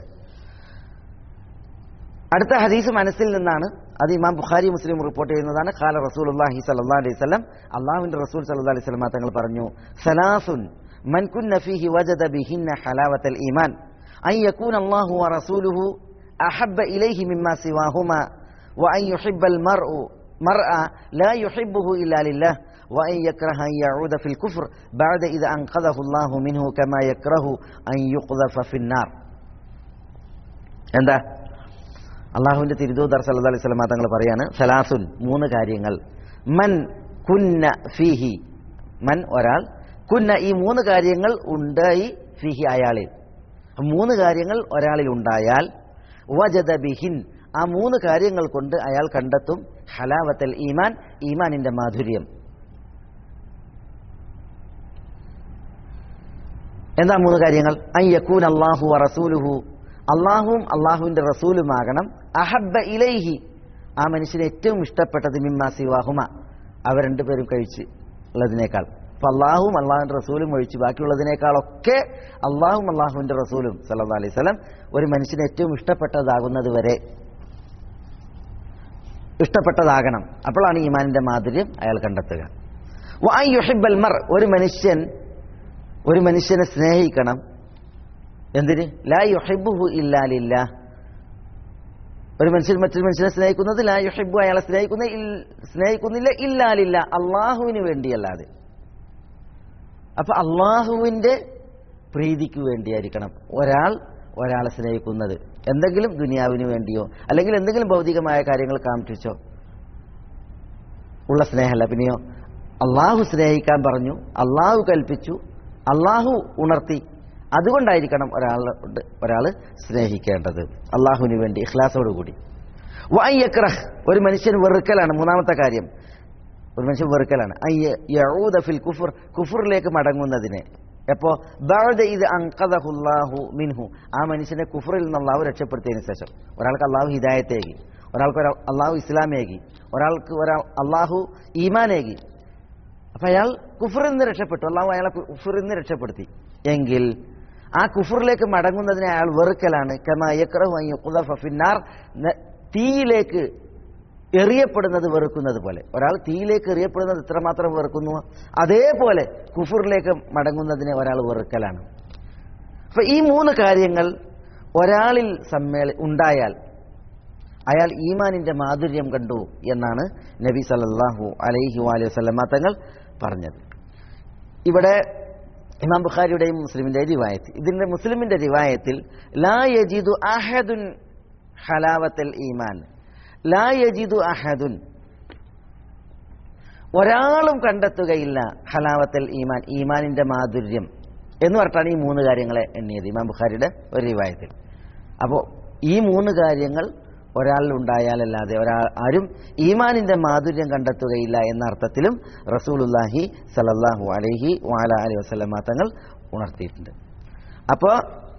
അടുത്ത ഹദീസ് മനസ്സിൽ നിന്നാണ് അത് ഇമാം ബുഖാരി മുസ്ലിം റിപ്പോർട്ട് ചെയ്യുന്നതാണ് ഖാല റസൂലുള്ളാഹി സ്വല്ലല്ലാഹു അലൈഹി വസല്ലം അള്ളാഹുവിന്റെ റസൂൽ സല്ലല്ലാഹു അലൈഹി വസല്ലം തങ്ങൾ പറഞ്ഞു സലാസുൻ മൻ കുന്ന ഫീഹി വജദ ബിഹിന്ന ഹലാവത്തൽ ഈമാൻ അൻ യകൂന അല്ലാഹു വറസൂലുഹു അഹബ്ബ ഇലൈഹി മിമ്മാ സിവാഹുമാ വഅൻ യുഹിബ്ബൽ മർഉ مرأة لا يحبه إلا لله وأن يكره أن يعود في الكفر بعد إذا أنقذه الله منه كما يكره أن يقذف في النار എന്താ അള്ളാഹുവിന്റെ തിരുദൂതർ സല്ലല്ലാഹു അലൈഹി വസല്ലം തങ്ങൾ പറയാണ് സലാസുൻ മൂന്ന് കാര്യങ്ങൾ മൻ കുന്ന ഫീഹി മൻ ഒരാൾ കുന്ന ഈ മൂന്ന് കാര്യങ്ങൾ ഉണ്ടായി ഫീഹി അയാളിൽ മൂന്ന് കാര്യങ്ങൾ ഒരാളിൽ ഉണ്ടായാൽ വജദ ബിഹിൻ ആ മൂന്ന് കാര്യങ്ങൾ കൊണ്ട് അയാൾ കണ്ടെത്തും ഹലാവത്തൽ ഈമാൻ ഈമാനിന്റെ മാധുര്യം എന്താ മൂന്ന് കാര്യങ്ങൾ അയ്യക്കൂൻ അള്ളാഹു റസൂലുഹു അള്ളാഹുവും അള്ളാഹുവിന്റെ റസൂലുമാകണം അഹബ്ബ ഇലൈഹി ആ മനുഷ്യന് ഏറ്റവും ഇഷ്ടപ്പെട്ടത് മിമ്മ സിവാഹുമ അവർ രണ്ടുപേരും കഴിച്ച് ഉള്ളതിനേക്കാൾ അപ്പൊ അള്ളാഹുവും അള്ളാഹുവിന്റെ റസൂലും ഒഴിച്ച് ബാക്കിയുള്ളതിനേക്കാളൊക്കെ അള്ളാഹും അള്ളാഹുവിന്റെ റസൂലും സല്ലാ അലൈഹി സ്വലം ഒരു മനുഷ്യന് ഏറ്റവും ഇഷ്ടപ്പെട്ടതാകുന്നത് വരെ ഇഷ്ടപ്പെട്ടതാകണം അപ്പോഴാണ് ഈമാനിന്റെ മാധുര്യം അയാൾ കണ്ടെത്തുക വഅൻ യുഹിബ്ബൽ മർ ഒരു മനുഷ്യൻ ഒരു മനുഷ്യനെ സ്നേഹിക്കണം എന്തിന് ലാ യുഹിബ്ബുഹു ഇല്ലാ ലില്ലാ ഒരു മനുഷ്യൻ മറ്റൊരു മനുഷ്യനെ സ്നേഹിക്കുന്നത് ലാ യുഹിബ്ബു അയാളെ സ്നേഹിക്കുന്ന ഇൽ- സ്നേഹിക്കുന്നില്ല ഇല്ലാലില്ല അള്ളാഹുവിന് വേണ്ടിയല്ലാതെ അപ്പൊ അള്ളാഹുവിന്റെ പ്രീതിക്ക് വേണ്ടിയായിരിക്കണം ഒരാൾ ഒരാളെ സ്നേഹിക്കുന്നത് എന്തെങ്കിലും ദുനിയാവിന് വേണ്ടിയോ അല്ലെങ്കിൽ എന്തെങ്കിലും ഭൗതികമായ കാര്യങ്ങൾ കാമിച്ചോ ഉള്ള സ്നേഹമല്ല പിന്നെയോ അള്ളാഹു സ്നേഹിക്കാൻ പറഞ്ഞു അള്ളാഹു കൽപ്പിച്ചു അള്ളാഹു ഉണർത്തി അതുകൊണ്ടായിരിക്കണം ഒരാൾ ഒരാൾ സ്നേഹിക്കേണ്ടത് അള്ളാഹുവിന് വേണ്ടി ഇഖ്ലാസോടുകൂടി വയ്യക്രഹ് ഒരു മനുഷ്യൻ വെറുക്കലാണ് മൂന്നാമത്തെ കാര്യം ഒരു മനുഷ്യൻ വെറുക്കലാണ് അയ്യ യഊദ ഫിൽ കുഫർ കുഫറിലേക്ക് മടങ്ങുന്നതിനെ എപ്പോ ബഅദ ഇത് അൻഖദഹുല്ലാഹു മിൻഹു ആ മനുഷ്യനെ കുഫറിൽ നിന്ന് അള്ളാഹു രക്ഷപ്പെടുത്തിയതിനു ശേഷം ഒരാൾക്ക് അള്ളാഹു ഹിദായത്തേകി ഒരാൾക്ക് ഒരാൾ അള്ളാഹു ഇസ്ലാമേകി ഒരാൾക്ക് ഒരാൾ അള്ളാഹു ഈമാനേകി അപ്പൊ അയാൾ കുഫറിൽ നിന്ന് രക്ഷപ്പെട്ടു അള്ളാഹു അയാളെ കുഫറിൽ നിന്ന് രക്ഷപ്പെടുത്തി എങ്കിൽ ആ കുഫറിലേക്ക് മടങ്ങുന്നതിനെ അയാൾ വെറുക്കലാണ് കമാ യക്റഹു അൻ യുഖ്ദഫ ഫിന്നാർ ന- തീയിലേക്ക് എറിയപ്പെടുന്നത് വെറുക്കുന്നത് പോലെ ഒരാൾ തീയിലേക്ക് എറിയപ്പെടുന്നത് എത്രമാത്രം വെറുക്കുന്നു അതേപോലെ കുഫറിലേക്ക് മടങ്ങുന്നതിനെ ഒരാൾ വെറുക്കലാണ് അപ്പൊ ഈ മൂന്ന് കാര്യങ്ങൾ ഒരാളിൽ സമ്മേള ഉണ്ടായാൽ അയാൾ ഈമാനിന്റെ മാധുര്യം കണ്ടു എന്നാണ് നബി സല്ലല്ലാഹു അലൈഹി വാലി വസല്ലമ തങ്ങൾ പറഞ്ഞത് ഇവിടെ ഇമാം ബുഖാരിയുടെയും മുസ്ലിമിന്റെ റിവായത്ത് ഇതിന്റെ മുസ്ലിമിന്റെ റിവായത്തിൽ ലാ യജിദു അഹദുൻ ഹലാവത്തൽ ഈമാൻ ലാ യജിദു അഹദുൻ ഒരാളും കണ്ടെത്തുകയില്ല ഹലാവത്തൽ ഈമാൻ ഈമാനിന്റെ മാധുര്യം എന്ന് പറഞ്ഞിട്ടാണ് ഈ മൂന്ന് കാര്യങ്ങളെ എണ്ണിയത് ഇമാം ബുഖാരിയുടെ ഒരു റിവായത്തിൽ അപ്പോൾ ഈ മൂന്ന് കാര്യങ്ങൾ ഒരാളിൽ ഉണ്ടായാലല്ലാതെ ഒരാൾ ആരും ഈമാനിന്റെ മാധുര്യം കണ്ടെത്തുകയില്ല എന്ന അർത്ഥത്തിലും റസൂലുല്ലാഹി സലല്ലാഹു അലൈഹി വാല അലൈഹി വസ്ലമ തങ്ങൾ ഉണർത്തിയിട്ടുണ്ട് അപ്പോൾ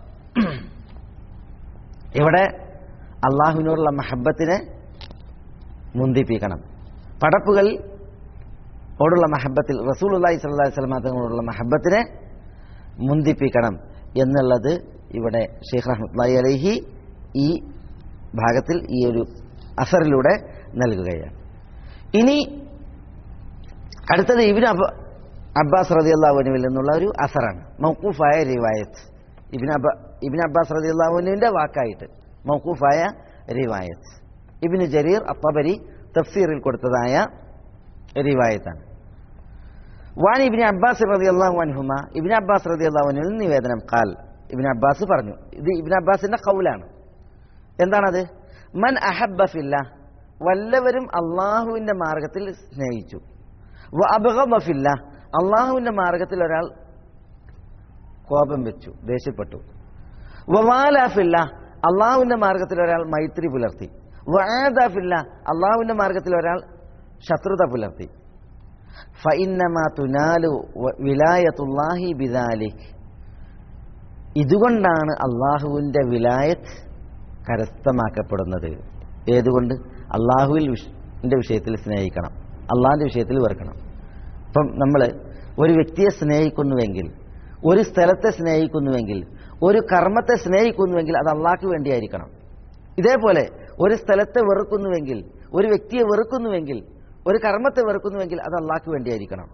ഇവിടെ അള്ളാഹുവിനോടുള്ള മഹബത്തിനെ മുന്തിപ്പിക്കണം പടപ്പുകൾ ഓടുള്ള മഹബത്തിൽ റസൂലുല്ലാഹി സല്ലല്ലാഹു അലൈഹി വസല്ലമ തങ്ങളോടുള്ള മഹബത്തിനെ മുന്തിപ്പിക്കണം എന്നുള്ളത് ഇവിടെ ഷെയ്ഖ് റഹ്മത്തുള്ളാഹി അലൈഹി ഈ ഭാഗത്തിൽ ഈ ഒരു അസറിലൂടെ നൽകുകയാണ് ഇനി അടുത്തത് ഇബിൻ അബ്ബ അബ്ബാസ് റളിയല്ലാഹുവിനുവിൽ നിന്നുള്ള ഒരു അസറാണ് മൗക്കൂഫായ റിവായത്ത് ഇബിൻ അബ്ബ ഇബിൻ അബ്ബാസ് റളിയല്ലാഹുവിന്റെ വാക്കായിട്ട് മൗക്കൂഫായ റിവായത്ത് ഇബിന് ജരീർ അത്തബരി തഫ്സീറിൽ കൊടുത്തതായ റിവായത്താണ് വാൻ ഇബിൻ അബ്ബാസ് റളിയല്ലാഹു അൻഹുമ ഇബിൻ അബ്ബാസ് റളിയല്ലാഹു അൻഹുവിൽ നിവേദനം ഖാൽ ഇബിൻ അബ്ബാസ് പറഞ്ഞു ഇത് ഇബിൻ അബ്ബാസിന്റെ കൗലാണ് എന്താണത് മൻ അഹബ്ബഫില്ല വല്ലവരും അള്ളാഹുവിന്റെ മാർഗത്തിൽ സ്നേഹിച്ചു വ അബ്ഗബഫില്ല അള്ളാഹുവിന്റെ മാർഗത്തിൽ ഒരാൾ കോപം വെച്ചു ദേഷ്യപ്പെട്ടു വവാലാഫില്ല അള്ളാഹുവിന്റെ മാർഗത്തിൽ ഒരാൾ മൈത്രി പുലർത്തി വആദാഫില്ല അള്ളാഹുവിന്റെ മാർഗത്തിൽ ഒരാൾ ശത്രുത പുലർത്തി ഫഇന്നമാ തുനാലു വ- വിലായത്തുല്ലാഹി ബിദാലിക് ഇതുകൊണ്ടാണ് അള്ളാഹുവിന്റെ വിലായത്ത് കരസ്ഥമാക്കപ്പെടുന്നത് ഏതുകൊണ്ട് അള്ളാഹുവിൽ വിഷ- ന്റെ വിഷയത്തിൽ സ്നേഹിക്കണം അള്ളാഹിന്റെ വിഷയത്തിൽ വെറുക്കണം ഇപ്പം നമ്മൾ ഒരു വ്യക്തിയെ സ്നേഹിക്കുന്നുവെങ്കിൽ ഒരു സ്ഥലത്തെ സ്നേഹിക്കുന്നുവെങ്കിൽ ഒരു കർമ്മത്തെ സ്നേഹിക്കുന്നുവെങ്കിൽ അത് അള്ളാഹ്ക്ക് വേണ്ടിയായിരിക്കണം ഇതേപോലെ ഒരു സ്ഥലത്തെ വെറുക്കുന്നുവെങ്കിൽ ഒരു വ്യക്തിയെ വെറുക്കുന്നുവെങ്കിൽ ഒരു കർമ്മത്തെ വെറുക്കുന്നുവെങ്കിൽ അത് അള്ളാഹ്ക്ക് വേണ്ടിയായിരിക്കണം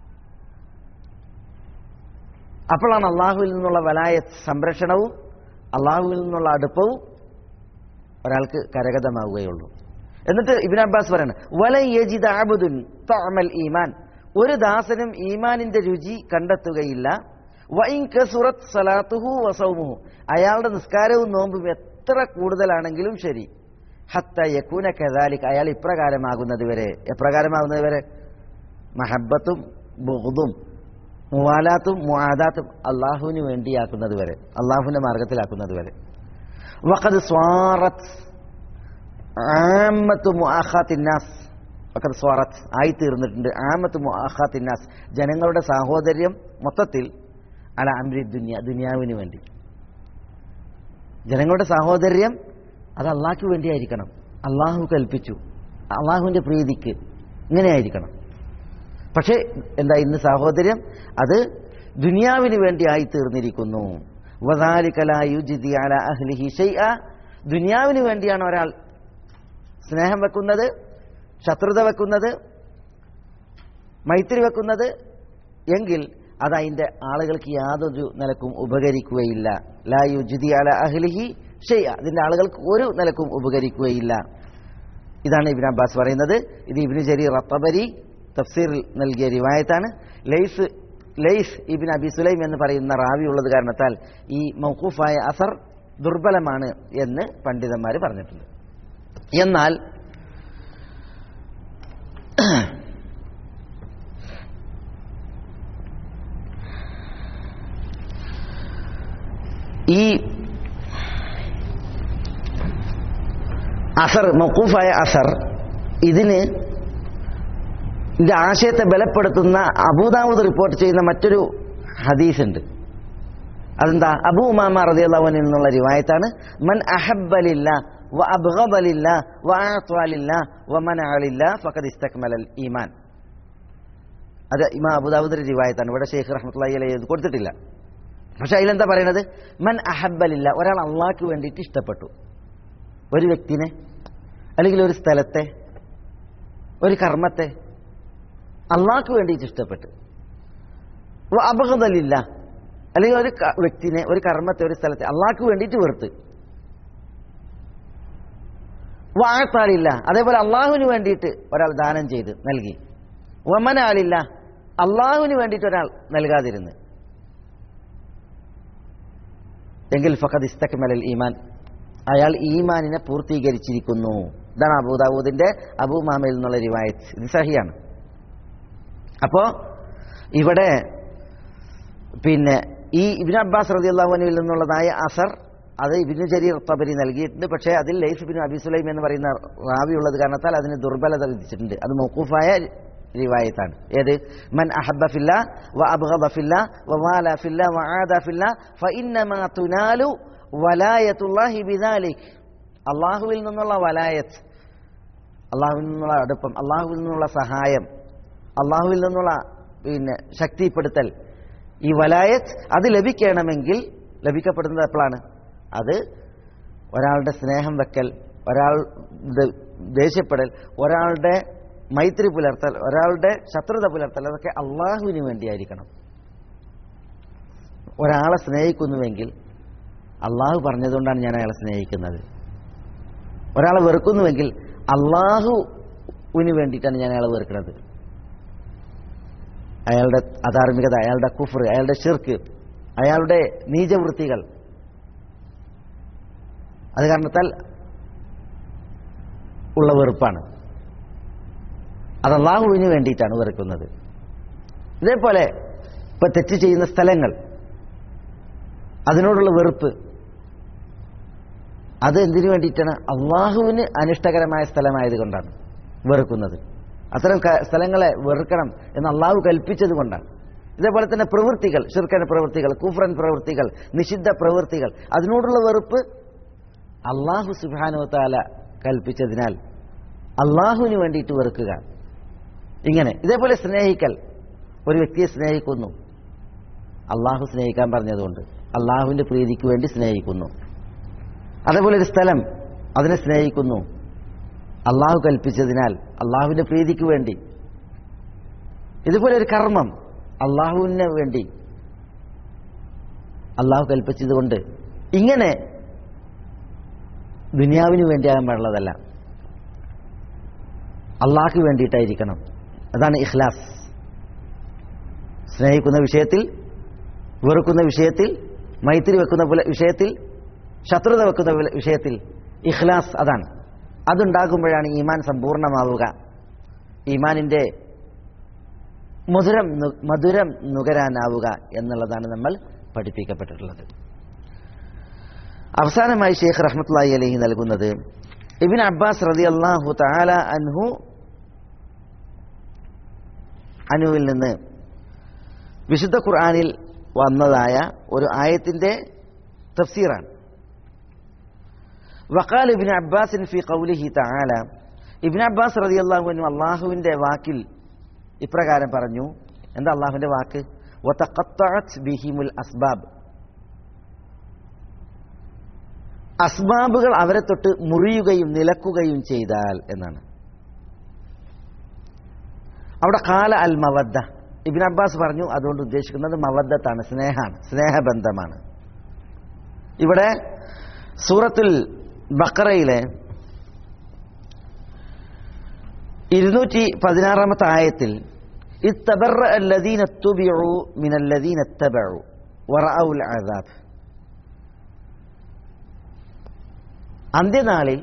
അപ്പോഴാണ് അള്ളാഹുവിൽ നിന്നുള്ള വലായ സംരക്ഷണവും അള്ളാഹുവിൽ നിന്നുള്ള അടുപ്പവും ഒരാൾക്ക് കരഗതമാവുകയുള്ളൂ എന്നിട്ട് ഇബിൻ അബ്ബാസ് പറയാണ് വല യജിദ് അബ്ദുൻ തഅമൽ ഈമാൻ ഒരു ദാസനും ഈമാനിന്റെ രുചി കണ്ടെത്തുകയില്ല വഇൻ കസുറത്ത് സലാത്തുഹു വസൗമുഹു അയാളുടെ നിസ്കാരവും നോമ്പും എത്ര കൂടുതലാണെങ്കിലും ശരി ഹത്ത യക്കൂന കദാലിക് അയാൾ ഇപ്രകാരമാകുന്നത് വരെ എപ്രകാരമാകുന്നത് വരെ മഹബത്തും ബുഹുദും മുവാലാത്തും മുആദാത്തും അള്ളാഹുവിന് വേണ്ടിയാക്കുന്നത് വരെ അള്ളാഹുവിന്റെ മാർഗത്തിലാക്കുന്നത് വരെ വഖദ് സ്വാറത്ത് ആമത്ത് മുആഖാത്തിന്നാസ് വഖദ് സ്വാറത്ത് ആയി തീർന്നിട്ടുണ്ട് ആമത്ത് മുആഖാത്തിന്നാസ് ജനങ്ങളുടെ സാഹോദര്യം മൊത്തത്തിൽ അല അമ്രി ദുനിയ ദുനിയാവിന് വേണ്ടി ജനങ്ങളുടെ സാഹോദര്യം അത് അള്ളാഹ്ക്ക് വേണ്ടിയായിരിക്കണം അള്ളാഹു കൽപ്പിച്ചു അള്ളാഹുവിന്റെ പ്രീതിക്ക് ഇങ്ങനെയായിരിക്കണം പക്ഷേ എന്താ ഇന്ന് സാഹോദര്യം അത് ദുനിയാവിന് വേണ്ടി ആയി തീർന്നിരിക്കുന്നു വദാലിക്കലായുജിതി അല അഹ്ലിഹി ഷൈഅ ദുനിയാവിന് വേണ്ടിയാണ് ഒരാൾ സ്നേഹം വെക്കുന്നത് ശത്രുത വെക്കുന്നത് മൈത്രി വെക്കുന്നത് എങ്കിൽ അത് അതിന്റെ ആളുകൾക്ക് യാതൊരു നിലക്കും ഉപകരിക്കുകയില്ല ലാ യുജിദി അല അഹ്ലിഹി ഷെയ്യ അതിന്റെ ആളുകൾക്ക് ഒരു നിലക്കും ഉപകരിക്കുകയില്ല ഇതാണ് ഇബിൻ അബ്ബാസ് പറയുന്നത് ഇത് ഇബിന് ജരി റത്തബരി തഫ്സീറിൽ നൽകിയ റിവായത്താണ് Lais Lais ibn Abi Sulaim എന്ന് പറയുന്ന റാവി ഉള്ളത് കാരണത്താൽ ഈ മൗഖൂഫായ അസർ ദുർബലമാണ് എന്ന് പണ്ഡിതന്മാർ പറഞ്ഞിട്ടുണ്ട് എന്നാൽ ഈ അസർ മൗക്കൂഫായ അസർ ഇതിന് ഇതിന്റെ ആശയത്തെ ബലപ്പെടുത്തുന്ന അബൂദാവൂദ് റിപ്പോർട്ട് ചെയ്യുന്ന മറ്റൊരു ഹദീസ് ഉണ്ട് അതെന്താ അബൂ ഉമാമ റളിയല്ലാഹുവിൽ നിന്നുള്ള റിവായത്താണ് മൻ അഹബ്ബലില്ല വ അബ്ഗദലില്ല വ അഅത്വാലില്ല വ മനഅലില്ല ഫഖദ് ഇസ്തക്മലൽ ഈമാൻ അത് ഇമാം അബൂദാവൂദിന്റെ റിവായത്താണ് ഇവിടെ ഷെയ്ഖ് റഹ്മത്തുള്ളാഹി അലൈഹി ഇത് കൊടുത്തിട്ടില്ല പക്ഷെ അതിലെന്താ പറയുന്നത് മൻ അഹബ്ബലില്ല ഒരാൾ അള്ളാഹ്ക്ക് വേണ്ടിയിട്ട് ഇഷ്ടപ്പെട്ടു ഒരു വ്യക്തിനെ അല്ലെങ്കിൽ ഒരു സ്ഥലത്തെ ഒരു കർമ്മത്തെ അള്ളാഹ്ക്ക് വേണ്ടിയിട്ട് ഇഷ്ടപ്പെട്ടു അപകടമില്ല അല്ലെങ്കിൽ ഒരു ക- വ്യക്തിനെ ഒരു കർമ്മത്തെ ഒരു സ്ഥലത്തെ അള്ളാഹ്ക്ക് വേണ്ടിയിട്ട് വെറുത്ത് വാഴത്താളില്ല അതേപോലെ അള്ളാഹുവിന് വേണ്ടിയിട്ട് ഒരാൾ ദാനം ചെയ്ത് നൽകി വമനാളില്ല അള്ളാഹുവിന് വേണ്ടിയിട്ട് ഒരാൾ നൽകാതിരുന്ന് എങ്കിൽ ഫഖദ് ഇസ്തക്മലൽ ഈമാൻ അയാൾ ഈമാനിനെ പൂർത്തീകരിച്ചിരിക്കുന്നു ഇതാണ് അബൂദാവൂദിന്റെ അബൂ മാമയിൽ നിന്നുള്ള റിവായത്ത് ഇത് സഹിയാണ് അപ്പോ ഇവിടെ പിന്നെ ഈ ഇബിൻ അബ്ബാസ് റളിയല്ലാഹുവിൽ നിന്നുള്ളതായ അസർ അത് ഇബിനു ജരീർ തബരി നൽകിയിട്ടുണ്ട് പക്ഷേ അതിൽ ലൈഫ് ബിൻ അബി സുലൈം എന്ന് പറയുന്ന റാവി ഉള്ളത് കാരണത്താൽ അതിന് ദുർബലത വിധിച്ചിട്ടുണ്ട് അത് മൗഖൂഫായ റിവായത്താണ് ഏത് മൻ അഹബ്ബ ഫില്ല വ അബ്ഗദ ഫില്ല വ വാല ഫില്ല വ ആദ ഫില്ല ഫഇന്നമാ തുനാലു വലായത്തുല്ലാഹി ബിദാലിക് അള്ളാഹുവിൽ നിന്നുള്ള വലായത്ത് അള്ളാഹുവിൽ നിന്നുള്ള അടുപ്പം അള്ളാഹുവിൽ നിന്നുള്ള സഹായം അള്ളാഹുവിൽ നിന്നുള്ള പിന്നെ ശക്തിപ്പെടുത്തൽ ഈ വലായത്ത് അത് ലഭിക്കണമെങ്കിൽ ലഭിക്കപ്പെടുന്നത് എപ്പോഴാണ് അത് ഒരാളുടെ സ്നേഹം വെക്കൽ ഒരാളുടെ ദേഷ്യപ്പെടൽ ഒരാളുടെ മൈത്രി പുലർത്തൽ ഒരാളുടെ ശത്രുത പുലർത്തൽ അതൊക്കെ അള്ളാഹുവിന് വേണ്ടിയായിരിക്കണം ഒരാളെ സ്നേഹിക്കുന്നുവെങ്കിൽ അള്ളാഹു പറഞ്ഞതുകൊണ്ടാണ് ഞാൻ അയാളെ സ്നേഹിക്കുന്നത് ഒരാളെ വെറുക്കുന്നുവെങ്കിൽ അള്ളാഹുവിന് വേണ്ടിയിട്ടാണ് ഞാൻ അയാളെ വെറുക്കുന്നത് അയാളുടെ അധാർമികത അയാളുടെ കുഫർ അയാളുടെ ഷിർക്ക് അയാളുടെ നീചവൃത്തികൾ അത് കാരണത്താൽ ഉള്ള വെറുപ്പാണ് അത് അള്ളാഹുവിന് വേണ്ടിയിട്ടാണ് വെറുക്കുന്നത് ഇതേപോലെ ഇപ്പൊ തെറ്റ് ചെയ്യുന്ന സ്ഥലങ്ങൾ അതിനോടുള്ള വെറുപ്പ് അത് എന്തിനു വേണ്ടിയിട്ടാണ് അള്ളാഹുവിന് അനിഷ്ടകരമായ സ്ഥലമായത് കൊണ്ടാണ് വെറുക്കുന്നത് അത്തരം ക- സ്ഥലങ്ങളെ വെറുക്കണം എന്ന് അള്ളാഹു കൽപ്പിച്ചത് കൊണ്ടാണ് ഇതേപോലെ തന്നെ പ്രവൃത്തികൾ ഷിർക്കൻ പ്രവൃത്തികൾ കൂഫ്രൻ പ്രവൃത്തികൾ നിഷിദ്ധ പ്രവൃത്തികൾ അതിനോടുള്ള വെറുപ്പ് അള്ളാഹു സുബാനോ താല കൽപ്പിച്ചതിനാൽ അള്ളാഹുവിന് വേണ്ടിയിട്ട് വെറുക്കുക ഇങ്ങനെ ഇതേപോലെ സ്നേഹിക്കൽ ഒരു വ്യക്തിയെ സ്നേഹിക്കുന്നു അള്ളാഹു സ്നേഹിക്കാൻ പറഞ്ഞതുകൊണ്ട് അള്ളാഹുവിന്റെ പ്രീതിക്ക് വേണ്ടി സ്നേഹിക്കുന്നു അതേപോലെ ഒരു സ്ഥലം അതിനെ സ്നേഹിക്കുന്നു അള്ളാഹു കൽപ്പിച്ചതിനാൽ അള്ളാഹുവിന്റെ പ്രീതിക്ക് വേണ്ടി ഇതുപോലെ ഒരു കർമ്മം അള്ളാഹുവിന് വേണ്ടി അള്ളാഹു കൽപ്പിച്ചതുകൊണ്ട് ഇങ്ങനെ ദുനിയാവിന് വേണ്ടിയാകാൻ പാടുള്ളതല്ല അള്ളാഹ്ക്ക് വേണ്ടിയിട്ടായിരിക്കണം അതാണ് ഇഖ്ലാസ് സ്നേഹിക്കുന്ന വിഷയത്തിൽ വെറുക്കുന്ന വിഷയത്തിൽ മൈത്രി വെക്കുന്ന പുല- വിഷയത്തിൽ ശത്രുത വെക്കുന്ന വില- വിഷയത്തിൽ ഇഖ്ലാസ് അതാണ് അതുണ്ടാകുമ്പോഴാണ് ഈമാൻ സമ്പൂർണ്ണമാവുക ഈമാനിന്റെ മധുരം നു- മധുരം നുകരാനാവുക എന്നുള്ളതാണ് നമ്മൾ പഠിപ്പിക്കപ്പെട്ടിട്ടുള്ളത് അവസാനമായി ഷെയ്ഖ് റഹ്മത്തുള്ളാഹി അലഹി നൽകുന്നത് ഇബിൻ അബ്ബാസ് റതി അള്ളാഹു താല അൻഹു അനുവിൽ നിന്ന് വിശുദ്ധ ഖുർആനിൽ വന്നതായ ഒരു ആയത്തിന്റെ തഫ്സീറാണ് വഖാൽ ഇബിൻ അബ്ബാസിൻ ഫി ഖൗലിഹി തആല ഇബിൻ അബ്ബാസ് റളിയല്ലാഹു അൻഹു അള്ളാഹുവിന്റെ വാക്കിൽ ഇപ്രകാരം പറഞ്ഞു എന്താ അള്ളാഹുവിന്റെ വാക്ക് വതഖത്തഅത് ബിഹിമുൽ അസ്ബാബ് അസ്ബാബുകൾ അവരെ തൊട്ട് മുറിയുകയും നിലക്കുകയും ചെയ്താൽ എന്നാണ് അവിടെ കാല അൽ മവദ്ദ ഇബിൻ അബ്ബാസ് പറഞ്ഞു അതുകൊണ്ട് ഉദ്ദേശിക്കുന്നത് മവദ്ദത്താണ് സ്നേഹമാണ് സ്നേഹബന്ധമാണ് ഇവിടെ സൂറത്തുൽ ബക്കറയിലെ ഇരുന്നൂറ്റി പതിനാറാമത്തെ ആയത്തിൽ ഇത്തബറ അല്ലദീന തുബിഉ മിനല്ലദീന ഇത്തബഉ വറഔൽ അദാബ് അന്ത്യനാളിൽ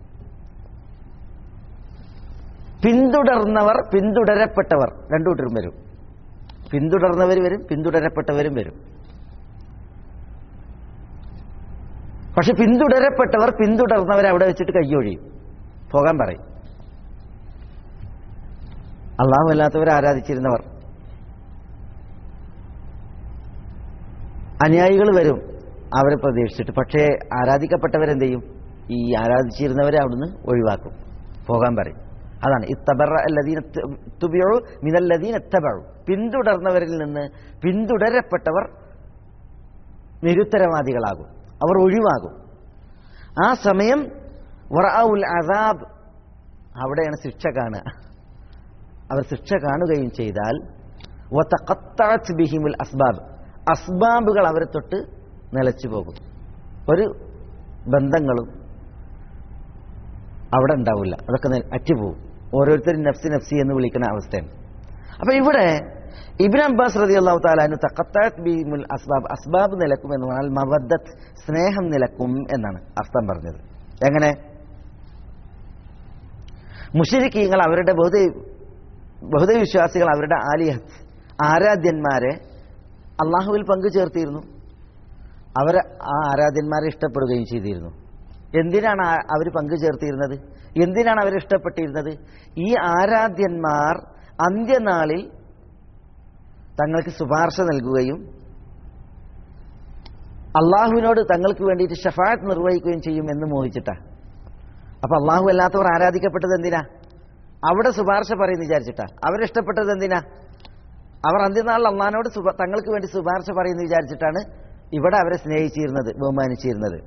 പിന്തുടർന്നവർ പിന്തുടരപ്പെട്ടവർ രണ്ടു കൂട്ടരും വരും പിന്തുടർന്നവർ വരും പിന്തുടരപ്പെട്ടവരും വരും പക്ഷെ പിന്തുടരപ്പെട്ടവർ പിന്തുടർന്നവരെ അവിടെ വെച്ചിട്ട് കയ്യൊഴിയും പോകാൻ പറയും അള്ളാഹു അല്ലാത്തവരെ ആരാധിച്ചിരുന്നവർ അനുയായികൾ വരും അവരെ പ്രതീക്ഷിച്ചിട്ട് പക്ഷേ ആരാധിക്കപ്പെട്ടവരെന്ത് ചെയ്യും ഈ ആരാധിച്ചിരുന്നവരെ അവിടുന്ന് ഒഴിവാക്കും പോകാൻ പറയും അതാണ് ഇത്തബറ അല്ലദീന തുബിയു മിനല്ലദീന എത്തബഴു പിന്തുടർന്നവരിൽ നിന്ന് പിന്തുടരപ്പെട്ടവർ നിരുത്തരവാദികളാകും അവർ ഒഴിവാകും ആ സമയം വറഔൽ അസാബ് അവിടെയാണ് ശിക്ഷ കാണുക അവർ ശിക്ഷ കാണുകയും ചെയ്താൽ വതഖത്തഅത് ബിഹിമുൽ അസ്ബാബ് അസ്ബാബുകൾ അവരെ തൊട്ട് നിലച്ചു പോകും ഒരു ബന്ധങ്ങളും അവിടെ ഉണ്ടാവില്ല അതൊക്കെ നെ- അറ്റുപോകും ഓരോരുത്തരും നഫ്സി നഫ്സി എന്ന് വിളിക്കുന്ന അവസ്ഥയാണ് അപ്പൊ ഇവിടെ ഇബിൻ അബ്ബാസ് റതി അള്ളാഹു താലാനു തഖത്തഅത് ബിഹിമുൽ അസ്ബാബ് അസ്ബാബ് നിലക്കും എന്ന് പറഞ്ഞാൽ മവദ്ദത്ത് സ്നേഹം നിലക്കും എന്നാണ് അർത്ഥം പറഞ്ഞത് എങ്ങനെ മുഷരിക്കീങ്ങൾ അവരുടെ ബഹുദൈ ബഹുദൈവിശ്വാസികൾ അവരുടെ ആലിഹത്ത് ആരാധ്യന്മാരെ അള്ളാഹുവിൽ പങ്കു ചേർത്തിരുന്നു അവർ ആ ആരാധ്യന്മാരെ ഇഷ്ടപ്പെടുകയും ചെയ്തിരുന്നു എന്തിനാണ് അവർ പങ്കു ചേർത്തിരുന്നത് എന്തിനാണ് അവർ ഇഷ്ടപ്പെട്ടിരുന്നത് ഈ ആരാധ്യന്മാർ അന്ത്യനാളിൽ തങ്ങൾക്ക് ശുപാർശ നൽകുകയും അള്ളാഹുവിനോട് തങ്ങൾക്ക് വേണ്ടിയിട്ട് ഷഫാത്ത് നിർവഹിക്കുകയും ചെയ്യും എന്ന് മോഹിച്ചിട്ടാ അപ്പൊ അള്ളാഹു അല്ലാത്തവർ ആരാധിക്കപ്പെട്ടത് എന്തിനാ അവിടെ ശുപാർശ പറയുന്നു വിചാരിച്ചിട്ടാ അവരിഷ്ടപ്പെട്ടത് എന്തിനാ അവർ അന്ത്യനാളിൽ അള്ളഹാനോട് സുപ- തങ്ങൾക്ക് വേണ്ടി ശുപാർശ പറയുന്നു വിചാരിച്ചിട്ടാണ് ഇവിടെ അവരെ സ്നേഹിച്ചിരുന്നത് ബഹുമാനിച്ചിരുന്നത്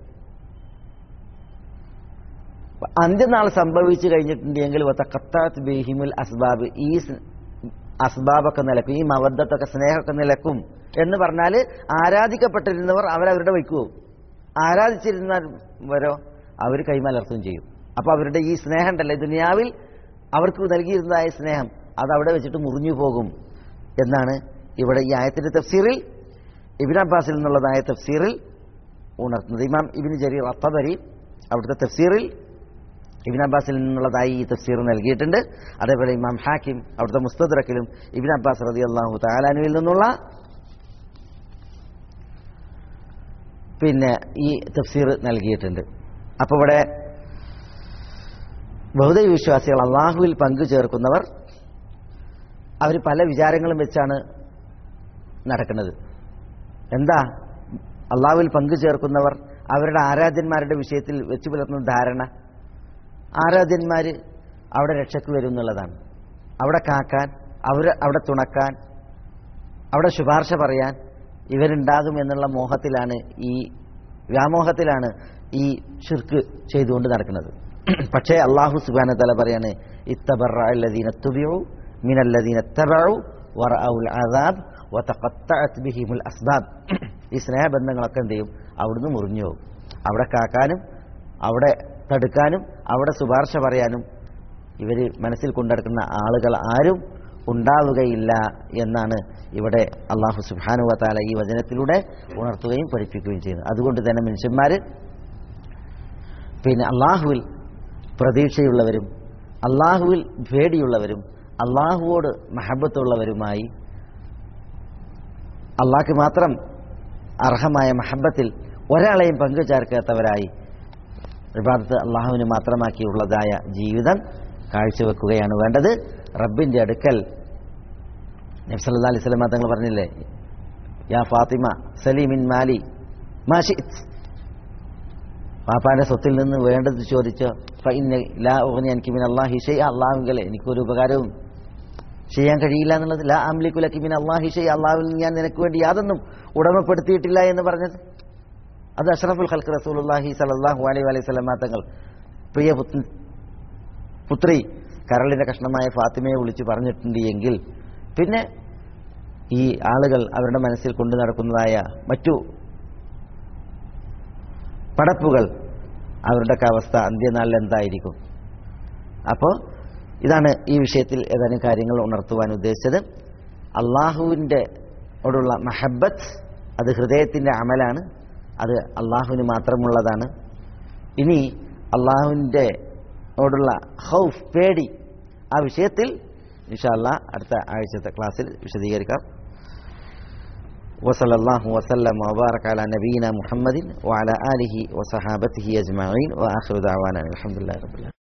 അന്ത്യനാൾ സംഭവിച്ചു കഴിഞ്ഞിട്ടുണ്ടെങ്കിൽ കത്താത്ത് ബിഹിമുൽ അസ്ബാബ് ഈ സ്- അസ്ബാബൊക്കെ നിലക്കും ഈ മവദ്ദത്തൊക്കെ സ്നേഹമൊക്കെ നിലക്കും എന്ന് പറഞ്ഞാൽ ആരാധിക്കപ്പെട്ടിരുന്നവർ അവരവരുടെ വയ്ക്കു പോകും ആരാധിച്ചിരുന്നവരോ അവർ കൈമലർത്തുകയും ചെയ്യും അപ്പൊ അവരുടെ ഈ സ്നേഹം ഉണ്ടല്ലേ ദുനിയാവിൽ അവർക്ക് നൽകിയിരുന്നതായ സ്നേഹം അത് അവിടെ വെച്ചിട്ട് മുറിഞ്ഞു പോകും എന്നാണ് ഇവിടെ ഈ ആയത്തിന്റെ തഫ്സീറിൽ ഇബിൻ അബ്ബാസിൽ നിന്നുള്ളതായ തഫ്സീറിൽ ഉണർത്തുന്നത് ഇമാം ഇബിൻ ജരീർ അത്തബരി അവിടുത്തെ തഫ്സീറിൽ ഇബിൻ അബ്ബാസിൽ നിന്നുള്ളതായി ഈ തഫ്സീർ നൽകിയിട്ടുണ്ട് അതേപോലെ ഇമാം ഹാക്കിം അവിടുത്തെ മുസ്തദ്രക്കിലും ഇബിൻ അബ്ബാസ് റതി അള്ളാഹു താലാനുവിൽ നിന്നുള്ള പിന്നെ ഈ തഫ്സീർ നൽകിയിട്ടുണ്ട് അപ്പോൾ ഇവിടെ ബഹുദൈവ വിശ്വാസികൾ അള്ളാഹുവിൽ പങ്കു ചേർക്കുന്നവർ അവർ പല വിചാരങ്ങളും വെച്ചാണ് നടക്കുന്നത് എന്താ അള്ളാഹുവിൽ പങ്കു ചേർക്കുന്നവർ അവരുടെ ആരാധ്യന്മാരുടെ വിഷയത്തിൽ വെച്ചു പുലർത്തുന്ന ധാരണ ആരാധ്യന്മാർ അവിടെ രക്ഷയ്ക്ക് വരും എന്നുള്ളതാണ് അവിടെ കാക്കാൻ അവർ അവിടെ തുണക്കാൻ അവിടെ ശുപാർശ പറയാൻ ഇവരുണ്ടാകും എന്നുള്ള മോഹത്തിലാണ് ഈ വ്യാമോഹത്തിലാണ് ഈ ഷിർക്ക് ചെയ്തുകൊണ്ട് നടക്കുന്നത് പക്ഷേ അള്ളാഹു സുബാന തല പറയാണ് ഇത്തബറീന തുബിയു മിനല്ലദീന തബഉ വറഔൽ അദാബ് വതഖത്തഅത് ബിഹിമുൽ അസ്ബാബ് ഈ സ്നേഹബന്ധങ്ങളൊക്കെ എന്ത് ചെയ്യും അവിടുന്ന് മുറിഞ്ഞു പോകും അവിടെ കാക്കാനും അവിടെ തടുക്കാനും അവിടെ ശുപാർശ പറയാനും ഇവർ മനസ്സിൽ കൊണ്ടെടുക്കുന്ന ആളുകൾ ആരും ഉണ്ടാവുകയില്ല എന്നാണ് ഇവിടെ അള്ളാഹു സുബാനു താല ഈ വചനത്തിലൂടെ ഉണർത്തുകയും പഠിപ്പിക്കുകയും ചെയ്യുന്നത് അതുകൊണ്ട് തന്നെ മനുഷ്യന്മാർ പിന്നെ അള്ളാഹുവിൽ പ്രതീക്ഷയുള്ളവരും അള്ളാഹുവിൽ പേടിയുള്ളവരും അള്ളാഹുവോട് മഹബത്തുള്ളവരുമായി അള്ളാഹ്ക്ക് മാത്രം അർഹമായ മഹബത്തിൽ ഒരാളെയും പങ്കുചേർക്കാത്തവരായി ഇബാദത്ത് അള്ളാഹുവിന് മാത്രമാക്കിയുള്ളതായ ജീവിതം കാഴ്ചവെക്കുകയാണ് വേണ്ടത് റബ്ബിന്റെ അടുക്കൽ നബ്സല്ലാ അലൈഹി സ്വലമ തങ്ങൾ പറഞ്ഞില്ലേ യാ ഫാത്തിമ സലീമിൻ മാലി മാഷിത് പാപ്പാന്റെ സ്വത്തിൽ നിന്ന് വേണ്ടത് ചോദിച്ചോ ഫൈന ലാ ഉഗ്നി എനിക്ക് മിൻ അള്ളാഹി ഷെയ് അള്ളാഹുങ്കലെ എനിക്കൊരു ഉപകാരവും ചെയ്യാൻ കഴിയില്ല എന്നുള്ളത് ലാ അംലിക്കുലക്കി മിൻ അള്ളാഹി ഷെയ് അള്ളാഹുവിൽ ഞാൻ നിനക്ക് വേണ്ടി യാതൊന്നും ഉടമപ്പെടുത്തിയിട്ടില്ല എന്ന് പറഞ്ഞത് അത് അഷ്റഫുൽ ഖൽക്ക് റസൂലുള്ളാഹി സല്ലല്ലാഹു അലൈഹി വലൈഹി സ്വലമ തങ്ങൾ പ്രിയ പുത്ര- പുത്രി കരളിന്റെ കഷ്ണമായ ഫാത്തിമയെ വിളിച്ചു പറഞ്ഞിട്ടുണ്ട് എങ്കിൽ പിന്നെ ഈ ആളുകൾ അവരുടെ മനസ്സിൽ കൊണ്ടു നടക്കുന്നതായ മറ്റു പടപ്പുകൾ അവരുടെയൊക്കെ അവസ്ഥ അന്ത്യനാളിൽ എന്തായിരിക്കും അപ്പോൾ ഇതാണ് ഈ വിഷയത്തിൽ ഏതാനും കാര്യങ്ങൾ ഉണർത്തുവാൻ ഉദ്ദേശിച്ചത് അള്ളാഹുവിൻ്റെ ഓടുള്ള മഹബത്ത് അത് ഹൃദയത്തിൻ്റെ അമലാണ് അത് അള്ളാഹുവിന് മാത്രമുള്ളതാണ് ഇനി അള്ളാഹുവിൻ്റെ ഓടുള്ള ഹൗഫ് പേടി ആ വിഷയത്തിൽ ഇൻഷാല്ല അടുത്ത ആഴ്ചത്തെ ക്ലാസ്സിൽ വിശദീകരിക്കാം وصلى الله وسلم وبارك على نبينا محمد وعلى آله وصحابته أجمعين وآخر دعوانا الحمد لله رب العالمين